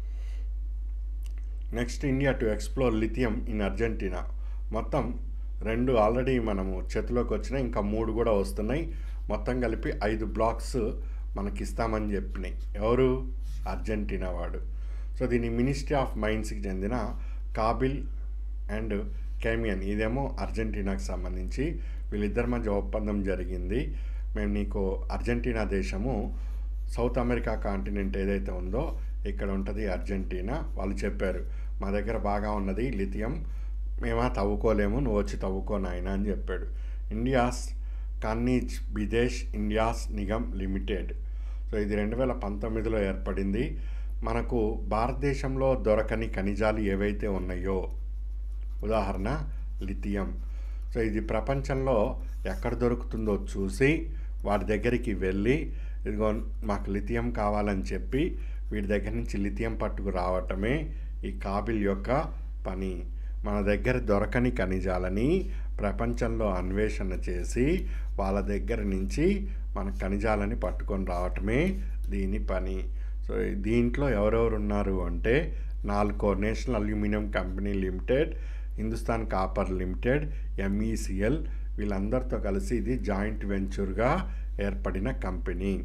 next India to explore lithium in Argentina మొత్తం రెండు ఆల్రెడీ మనము చేతిలోకి వచ్చినాయి ఇంకా మూడు కూడా వస్తున్నాయి మొత్తం కలిపి ఐదు బ్లాక్స్ మనకి ఇస్తామని చెప్పినాయి ఎవరు అర్జెంటీనా వాడు సో దీని మినిస్ట్రీ ఆఫ్ మైన్స్కి చెందిన కాబిల్ అండ్ కెమియన్ ఇదేమో అర్జెంటీనాకి సంబంధించి వీళ్ళిద్దరి మధ్య ఒప్పందం జరిగింది మేము నీకు అర్జెంటీనా దేశము సౌత్ అమెరికా కాంటినెంట్ ఏదైతే ఉందో ఇక్కడ ఉంటుంది అర్జెంటీనా వాళ్ళు చెప్పారు మా దగ్గర బాగా ఉన్నది లిథియం మేమా తవ్వుకోలేము నువ్వు వచ్చి తవ్వుకో నాయన అని చెప్పాడు India's Khanij Bidesh India's Nigam limited so ఇది రెండు వేల పంతొమ్మిదిలో ఏర్పడింది మనకు భారతదేశంలో దొరకని ఖనిజాలు ఏవైతే ఉన్నాయో ఉదాహరణ లిథియం సో ఇది ప్రపంచంలో ఎక్కడ దొరుకుతుందో చూసి వాడి దగ్గరికి వెళ్ళి ఇదిగో మాకు లిథియం కావాలని చెప్పి వీడి దగ్గర నుంచి లిథియం పట్టుకు రావటమే ఈ కాబిల్ యొక్క పని మన దగ్గర దొరకని ఖనిజాలని ప్రపంచంలో అన్వేషణ చేసి వాళ్ళ దగ్గర నుంచి మన ఖనిజాలని పట్టుకొని రావటమే దీని పని సో దీంట్లో ఎవరెవరు ఉన్నారు అంటే నాలుగో National Aluminium Company Limited Hindustan Copper Limited MECL వీళ్ళందరితో కలిసి ఇది జాయింట్ వెంచర్గా ఏర్పడిన కంపెనీ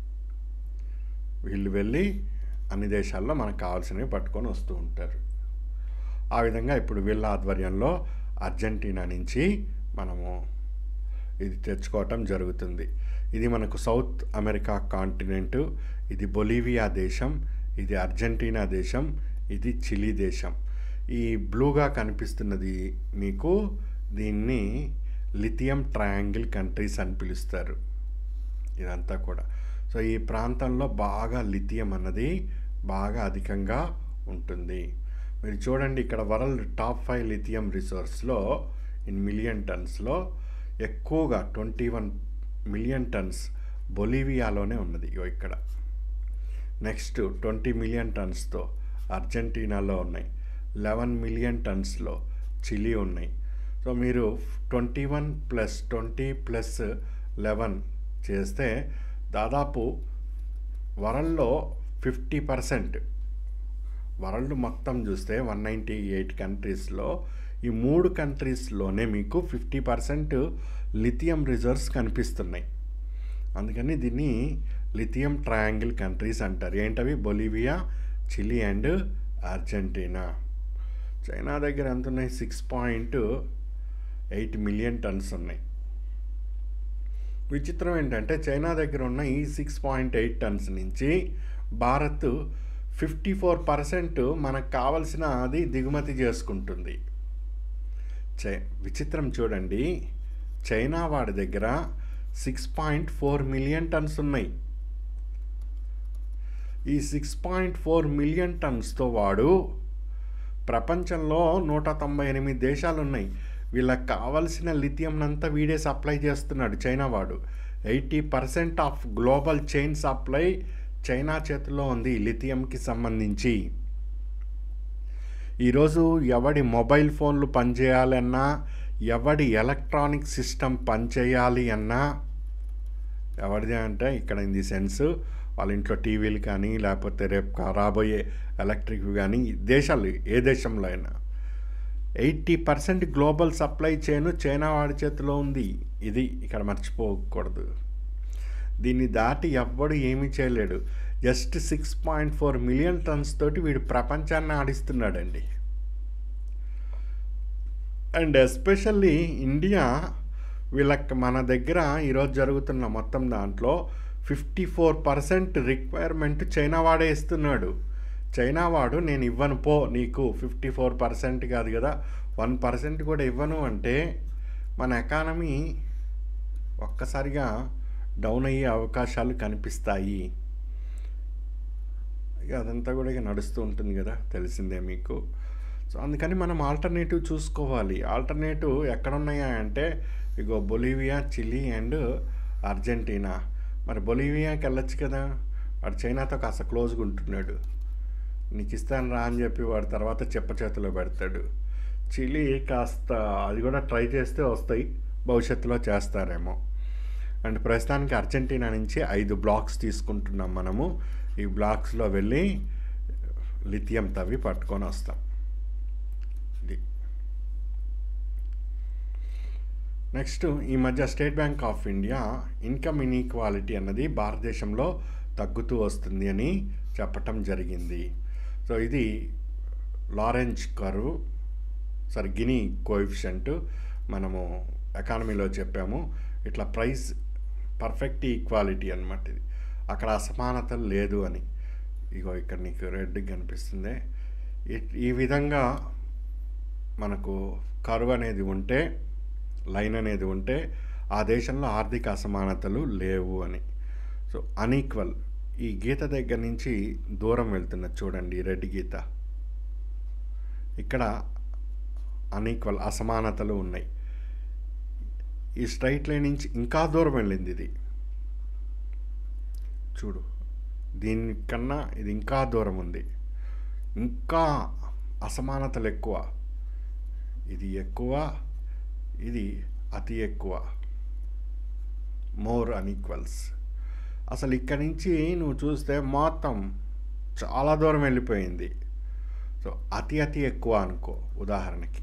వీళ్ళు వెళ్ళి అన్ని దేశాల్లో మనకు కావాల్సినవి పట్టుకొని వస్తూ ఉంటారు ఆ విధంగా ఇప్పుడు వీళ్ళ ఆధ్వర్యంలో అర్జెంటీనా నుంచి మనము ఇది తెచ్చుకోవటం జరుగుతుంది ఇది మనకు సౌత్ అమెరికా కాంటినెంట్ ఇది బొలీవియా దేశం ఇది అర్జెంటీనా దేశం ఇది చిలీ దేశం ఈ బ్లూగా కనిపిస్తున్నది మీకు దీన్ని లిథియం ట్రయాంగిల్ కంట్రీస్ అని పిలుస్తారు ఇదంతా కూడా సో ఈ ప్రాంతంలో బాగా లిథియం అన్నది బాగా అధికంగా ఉంటుంది మీరు చూడండి ఇక్కడ వరల్డ్ టాప్ ఫైవ్ లిథియం రిసోర్స్లో ఇన్ మిలియన్ టన్స్లో ఎక్కువగా ట్వంటీ వన్ మిలియన్ టన్స్ బొలీవియాలోనే ఉన్నది ఇగో ఇక్కడ నెక్స్ట్ ట్వంటీ మిలియన్ టన్స్తో అర్జెంటీనాలో ఉన్నాయి లెవెన్ మిలియన్ టన్స్లో చిలీ ఉన్నాయి సో మీరు twenty one plus twenty plus eleven చేస్తే దాదాపు వరల్డ్లో ఫిఫ్టీ పర్సెంట్ వరల్డ్ మొత్తం చూస్తే వన్ నైంటీ ఎయిట్ కంట్రీస్లో ఈ మూడు కంట్రీస్లోనే మీకు ఫిఫ్టీ పర్సెంట్ లిథియం రిజర్వ్స్ కనిపిస్తున్నాయి అందుకని దీన్ని లిథియం ట్రయాంగిల్ కంట్రీస్ అంటారు ఏంటవి Bolivia Chile and Argentina China దగ్గర ఎంత ఉన్నాయి six point eight million tons ఉన్నాయి విచిత్రం ఏంటంటే చైనా దగ్గర ఉన్న ఈ సిక్స్ పాయింట్ ఎయిట్ టన్స్ నుంచి భారత్ ఫిఫ్టీ ఫోర్ పర్సెంట్ మనకు కావలసిన అది దిగుమతి చేసుకుంటుంది చై విచిత్రం చూడండి చైనా వాడి దగ్గర six point four million tons ఉన్నాయి ఈ సిక్స్ పాయింట్ ఫోర్ మిలియన్ టన్స్తో వాడు ప్రపంచంలో నూట తొంభై ఎనిమిది దేశాలు ఉన్నాయి వీళ్ళకి కావలసిన లిథియంనంతా వీడే సప్లై చేస్తున్నాడు చైనా వాడు eighty percent of global chain supply China చేతిలో ఉంది లిథియంకి సంబంధించి ఈరోజు ఎవడి మొబైల్ ఫోన్లు పనిచేయాలన్నా ఎవడి ఎలక్ట్రానిక్ సిస్టమ్ పనిచేయాలి అన్నా ఎవరిది అంటే ఇక్కడ ఇన్ ది సెన్స్ వాళ్ళ ఇంట్లో టీవీలు కానీ లేకపోతే రేపు కా- రాబోయే ఎలక్ట్రిక్ కానీ దేశాలు ఏ దేశంలో అయినా eighty percent global supply chain China వాడి చేతిలో ఉంది ఇది ఇక్కడ మర్చిపోకూడదు దీన్ని దాటి ఎవ్వడు ఏమీ చేయలేడు just six point four million tons తోటి వీడు ప్రపంచాన్ని ఆడిస్తున్నాడండి అండ్ ఎస్పెషల్లీ ఇండియా వీళ్ళకి మన దగ్గర ఈరోజు జరుగుతున్న మొత్తం దాంట్లో fifty four percent requirement China వాడే ఇస్తున్నాడు చైనా వాడు నేను ఇవ్వను పో నీకు ఫిఫ్టీ ఫోర్ పర్సెంట్ కాదు కదా వన్ పర్సెంట్ కూడా ఇవ్వను అంటే మన ఎకానమీ ఒక్కసారిగా డౌన్ అయ్యే అవకాశాలు కనిపిస్తాయి ఇక అదంతా కూడా ఇక నడుస్తూ ఉంటుంది కదా తెలిసిందే మీకు సో అందుకని మనం ఆల్టర్నేటివ్ చూసుకోవాలి ఆల్టర్నేటివ్ ఎక్కడ ఉన్నాయా అంటే ఇగో బొలీవియా చిలీ అండ్ అర్జెంటీనా మరి బొలీవియాకి వెళ్ళొచ్చు కదా వాడు చైనాతో కాస్త క్లోజ్గా ఉంటున్నాడు నీకు ఇస్తాను రా అని చెప్పి వాడు తర్వాత చెప్ప చేతిలో పెడతాడు చిలీ కాస్త అది కూడా ట్రై చేస్తే వస్తాయి భవిష్యత్తులో చేస్తారేమో అండ్ ప్రస్తుతానికి అర్జెంటీనా నుంచి ఐదు బ్లాక్స్ తీసుకుంటున్నాం మనము ఈ బ్లాక్స్లో వెళ్ళి లిథియం తవ్వి పట్టుకొని వస్తాం ఇది నెక్స్ట్ ఈ మధ్య State Bank of India income inequality అన్నది భారతదేశంలో తగ్గుతూ వస్తుంది అని చెప్పటం జరిగింది సో ఇది Lorenz curve sorry gini coefficient మనము ఎకానమీలో చెప్పాము ఇట్లా ప్రైస్ పర్ఫెక్ట్ ఈక్వాలిటీ అనమాట ఇది అక్కడ అసమానత లేదు అని ఇగో ఇక్కడ నీకు రెడ్ కనిపిస్తుంది ఈ- ఈ విధంగా మనకు కరువు అనేది ఉంటే లైన్ అనేది ఉంటే ఆ దేశంలో ఆర్థిక అసమానతలు లేవు అని సో అన్ఈక్వల్ ఈ గీత దగ్గర నుంచి దూరం వెళ్తున్నది చూడండి ఈ రెడ్ గీత ఇక్కడ అన్ఈక్వల్ అసమానతలు ఉన్నాయి ఈ స్ట్రైట్ లైన్ నుంచి ఇంకా దూరం వెళ్ళింది ఇది చూడు దీనికన్నా ఇది ఇంకా దూరం ఉంది ఇంకా అసమానతలు ఎక్కువ ఇది ఎక్కువ ఇది అతి ఎక్కువ మోర్ అన్ఈక్వల్స్ అసలు ఇక్కడి నుంచి నువ్వు చూస్తే మొత్తం చాలా దూరం వెళ్ళిపోయింది సో అతి అతి ఎక్కువ అనుకో ఉదాహరణకి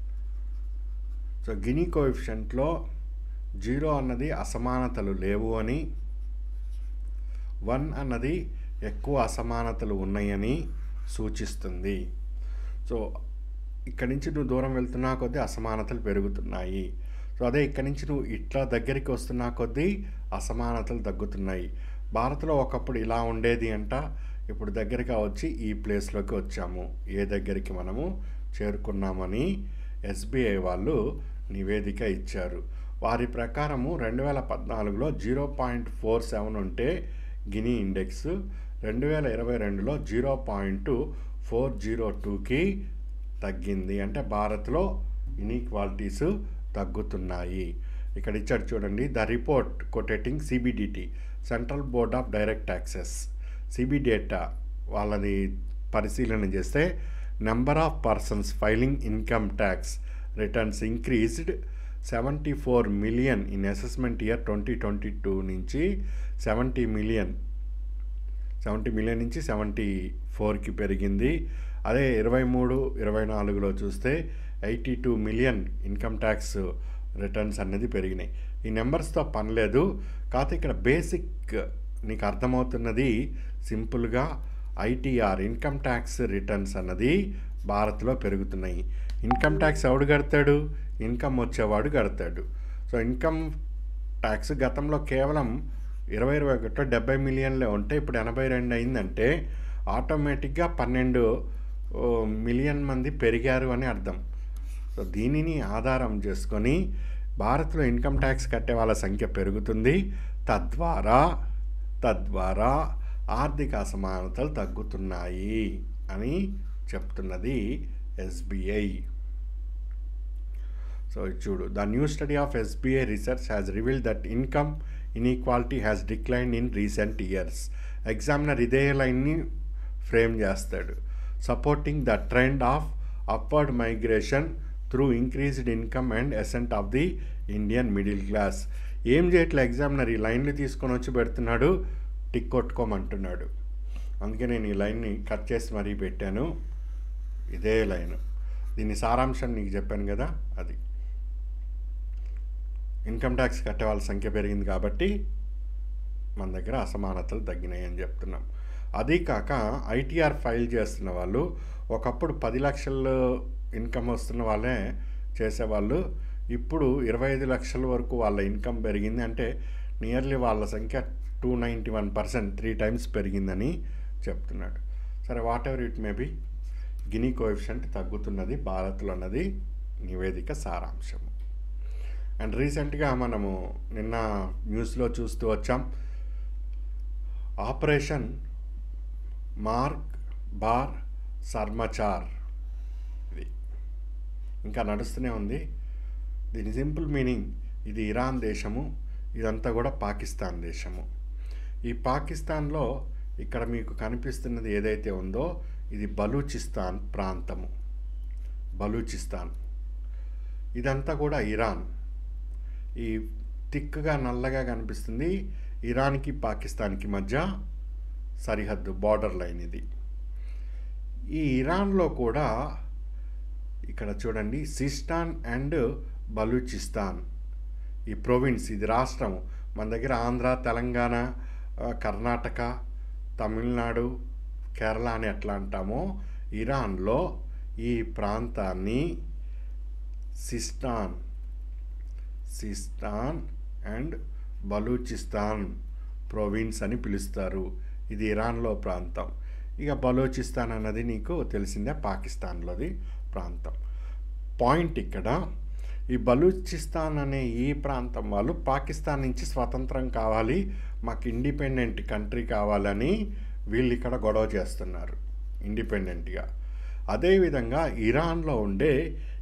సో గినీ కోఎఫిషియంట్లో జీరో అన్నది అసమానతలు లేవు అని వన్ అన్నది ఎక్కువ అసమానతలు ఉన్నాయని సూచిస్తుంది సో ఇక్కడి నుంచి నువ్వు దూరం వెళ్తున్నా కొద్దీ అసమానతలు పెరుగుతున్నాయి సో అదే ఇక్కడి నుంచి నువ్వు ఇట్లా దగ్గరికి వస్తున్నా కొద్దీ అసమానతలు తగ్గుతున్నాయి భారత్లో ఒకప్పుడు ఇలా ఉండేది అంట ఇప్పుడు దగ్గరగా వచ్చి ఈ ప్లేస్లోకి వచ్చాము ఏ దగ్గరికి మనము చేరుకున్నామని ఎస్బీఐ వాళ్ళు నివేదిక ఇచ్చారు వారి ప్రకారము రెండు వేల పద్నాలుగులో జీరో పాయింట్ ఫోర్ సెవెన్ ఉంటే గినీ ఇండెక్స్ రెండు వేల ఇరవై రెండులో జీరో పాయింట్ ఫోర్ జీరో టూకి తగ్గింది అంటే భారత్లో ఇన్ఈక్వాలిటీస్ తగ్గుతున్నాయి ఇక్కడ ఇచ్చాడు చూడండి the report quoting CBDT Central board of direct Taxes CB data వాళ్ళది పరిశీలన చేస్తే number of persons filing income tax returns increased seventy four million in assessment year twenty twenty two నుంచి సెవెంటీ మిలియన్ సెవెంటీ మిలియన్ నుంచి seventy ఫోర్కి పెరిగింది అదే ఇరవై మూడు ఇరవై నాలుగులో చూస్తే eighty two million income tax returns అనేది పెరిగినాయి ఈ నెంబర్స్తో పని లేదు కాకపోతే ఇక్కడ బేసిక్ నీకు అర్థమవుతున్నది సింపుల్గా ఐటీఆర్ ఇన్కమ్ ట్యాక్స్ రిటర్న్స్ అన్నది భారత్లో పెరుగుతున్నాయి ఇన్కమ్ ట్యాక్స్ ఎవడు కడతాడు ఇన్కమ్ వచ్చేవాడు కడతాడు సో ఇన్కమ్ ట్యాక్స్ గతంలో కేవలం ఇరవై ఇరవై ఒకటిలో డెబ్బై మిలియన్లే ఉంటే ఇప్పుడు ఎనభై రెండు అయిందంటే ఆటోమేటిక్గా పన్నెండు ఓ, మిలియన్ మంది పెరిగారు అని అర్థం సో దీనిని ఆధారం చేసుకొని భారత్లో ఇన్కమ్ ట్యాక్స్ కట్టే వాళ్ళ సంఖ్య పెరుగుతుంది తద్వారా తద్వారా ఆర్థిక అసమానతలు తగ్గుతున్నాయి అని చెప్తున్నది ఎస్బీఐ సో ఇది చూడు the new study of SBI research has revealed that income inequality has decline in recent years examiner ఇదే లైన్ని ఫ్రేమ్ చేస్తాడు supporting the trend of upward migration through increased income and ascent of the Indian middle class ఏం చేయట్లే examiner ఈ లైన్లు తీసుకొని వచ్చి పెడుతున్నాడు టిక్ కొట్టుకోమంటున్నాడు అందుకే నేను ఈ లైన్ని కట్ చేసి మరీ పెట్టాను ఇదే లైన్ దీని సారాంశం నీకు చెప్పాను కదా అది ఇన్కమ్ ట్యాక్స్ కట్టే వాళ్ళ సంఖ్య పెరిగింది కాబట్టి మన దగ్గర అసమానతలు తగ్గినాయి అని చెప్తున్నాం అదీ కాక ఐటీఆర్ ఫైల్ చేస్తున్న వాళ్ళు ఒకప్పుడు పది లక్షలు ఇన్కమ్ వస్తున్న వాళ్ళే చేసేవాళ్ళు ఇప్పుడు ఇరవై ఐదు లక్షల వరకు వాళ్ళ ఇన్కమ్ పెరిగింది అంటే నియర్లీ వాళ్ళ సంఖ్య two ninety one percent three times పెరిగిందని చెప్తున్నాడు సరే whatever it may be gini coefficient తగ్గుతున్నది భారత్లో అన్నది నివేదిక సారాంశము అండ్ రీసెంట్గా మనము నిన్న న్యూస్లో చూస్తూ వచ్చాం ఆపరేషన్ మార్క్ బార్ సర్మచార్ ఇది ఇంకా నడుస్తూనే ఉంది దీని సింపుల్ మీనింగ్ ఇది ఇరాన్ దేశము ఇదంతా కూడా పాకిస్తాన్ దేశము ఈ పాకిస్తాన్లో ఇక్కడ మీకు కనిపిస్తున్నది ఏదైతే ఉందో ఇది బలూచిస్తాన్ ప్రాంతము బలూచిస్తాన్ ఇదంతా కూడా ఇరాన్ ఈ థిక్గా నల్లగా కనిపిస్తుంది ఇరాన్కి పాకిస్తాన్కి మధ్య సరిహద్దు బార్డర్ లైన్ ఇది ఈ ఇరాన్లో కూడా ఇక్కడ చూడండి సిస్టాన్ అండ్ బలూచిస్తాన్ ఈ ప్రొవిన్స్ ఇది రాష్ట్రం మన దగ్గర ఆంధ్ర తెలంగాణ ఆ, కర్ణాటక తమిళనాడు కేరళ అని ఎట్లా అంటామో ఇరాన్లో ఈ ప్రాంతాన్ని Sistan Sistan and Balochistan province అని పిలుస్తారు ఇది ఇరాన్లో ప్రాంతం ఇక బలూచిస్తాన్ అన్నది నీకు తెలిసిందే పాకిస్తాన్లోది ప్రాంతం పాయింట్ ఇక్కడ ఈ బలూచిస్తాన్ అనే ఈ ప్రాంతం వాళ్ళు పాకిస్తాన్ నుంచి స్వతంత్రం కావాలి మాకు ఇండిపెండెంట్ కంట్రీ కావాలని వీళ్ళు ఇక్కడ గొడవ చేస్తున్నారు ఇండిపెండెంట్గా అదేవిధంగా ఇరాన్లో ఉండే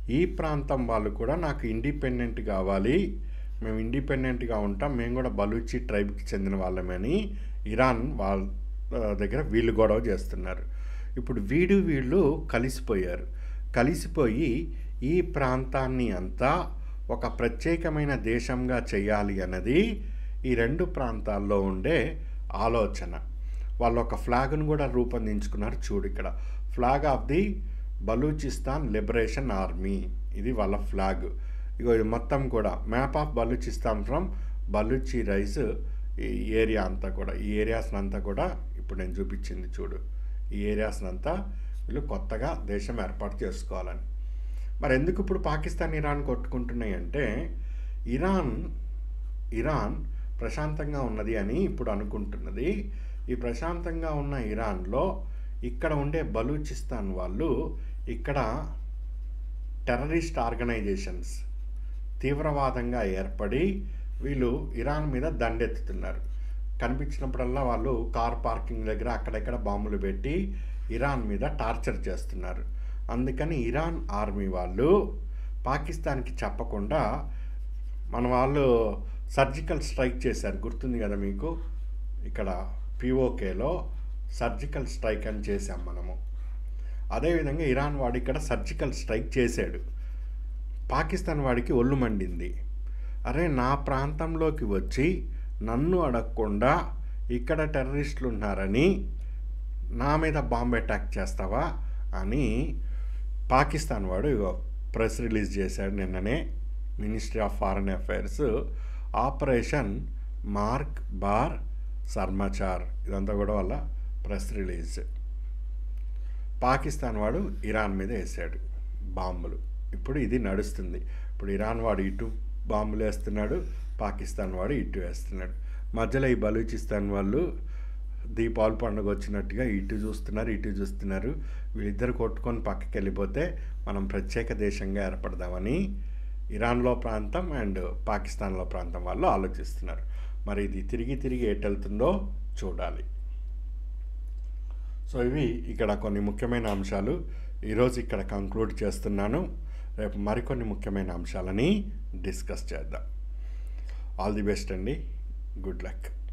ఈ ప్రాంతం వాళ్ళు కూడా నాకు ఇండిపెండెంట్ కావాలి మేము ఇండిపెండెంట్గా ఉంటాం మేము కూడా బలూచి ట్రైబ్కి చెందిన వాళ్ళమని ఇరాన్ వాళ్ళ దగ్గర వీళ్ళు గొడవ చేస్తున్నారు ఇప్పుడు వీడు వీళ్ళు కలిసిపోయారు కలిసిపోయి ఈ ప్రాంతాన్ని అంతా ఒక ప్రత్యేకమైన దేశంగా చేయాలి అన్నది ఈ రెండు ప్రాంతాల్లో ఉండే ఆలోచన వాళ్ళు ఒక ఫ్లాగ్ను కూడా రూపొందించుకున్నారు చూడు ఇక్కడ flag of the Balochistan Liberation Army ఇది వాళ్ళ ఫ్లాగ్ ఇగో ఇది మొత్తం కూడా map of Balochistan from Baluchi రైస్ ఈ ఏరియా అంతా కూడా ఈ ఏరియాస్ని అంతా కూడా ఇప్పుడు నేను చూపించింది చూడు ఈ ఏరియాస్ని అంతా వీళ్ళు కొత్తగా దేశం ఏర్పాటు చేసుకోవాలని మరి ఎందుకు ఇప్పుడు పాకిస్తాన్ ఇరాన్ కొట్టుకుంటున్నాయి అంటే ఇరాన్ ఇరాన్ ప్రశాంతంగా ఉన్నది అని ఇప్పుడు అనుకుంటున్నది ఈ ప్రశాంతంగా ఉన్న ఇరాన్లో ఇక్కడ ఉండే బలూచిస్తాన్ వాళ్ళు ఇక్కడ టెర్రరిస్ట్ ఆర్గనైజేషన్స్ తీవ్రవాదంగా ఏర్పడి వీళ్ళు ఇరాన్ మీద దండెత్తుతున్నారు కనిపించినప్పుడల్లా వాళ్ళు కార్ పార్కింగ్ దగ్గర అక్కడెక్కడ బాంబులు పెట్టి ఇరాన్ మీద టార్చర్ చేస్తున్నారు అందుకని ఇరాన్ ఆర్మీ వాళ్ళు పాకిస్తాన్కి చెప్పకుండా మన వాళ్ళు సర్జికల్ స్ట్రైక్ చేశారు గుర్తుంది కదా మీకు ఇక్కడ పిఓకేలో సర్జికల్ స్ట్రైక్ అని చేశాం మనము అదేవిధంగా ఇరాన్ వాడు ఇక్కడ సర్జికల్ స్ట్రైక్ చేశాడు పాకిస్తాన్ వాడికి ఒళ్ళు మండింది అరే నా ప్రాంతంలోకి వచ్చి నన్ను అడగకుండా ఇక్కడ టెర్రరిస్టులు ఉన్నారని నా మీద బాంబ్ అటాక్ చేస్తావా అని పాకిస్తాన్ వాడు ఇగో ప్రెస్ రిలీజ్ చేశాడు నిన్ననే Ministry of Foreign Affairs operation మార్క్ బార్ సర్మాచార్ ఇదంతా కూడా వాళ్ళ ప్రెస్ రిలీజ్ పాకిస్తాన్ వాడు ఇరాన్ మీద వేసాడు బాంబులు ఇప్పుడు ఇది నడుస్తుంది ఇప్పుడు ఇరాన్ వాడు ఇటు బాంబులు వేస్తున్నాడు పాకిస్తాన్ వాడు ఇటు వేస్తున్నాడు మధ్యలో ఈ బలూచిస్తాన్ వాళ్ళు దీపావళి పండుగ వచ్చినట్టుగా ఇటు చూస్తున్నారు ఇటు చూస్తున్నారు వీళ్ళిద్దరు కొట్టుకొని పక్కకి వెళ్ళిపోతే మనం ప్రత్యేక దేశంగా ఏర్పడదామని ఇరాన్లో ప్రాంతం అండ్ పాకిస్తాన్లో ప్రాంతం వాళ్ళు ఆలోచిస్తున్నారు మరి ఇది తిరిగి తిరిగి ఎటెళ్తుందో చూడాలి సో ఇవి ఇక్కడ కొన్ని ముఖ్యమైన అంశాలు ఈరోజు ఇక్కడ కంక్లూడ్ చేస్తున్నాను రేపు మరికొన్ని ముఖ్యమైన అంశాలని డిస్కస్ చేద్దాం ఆల్ ది బెస్ట్ అండి గుడ్ లక్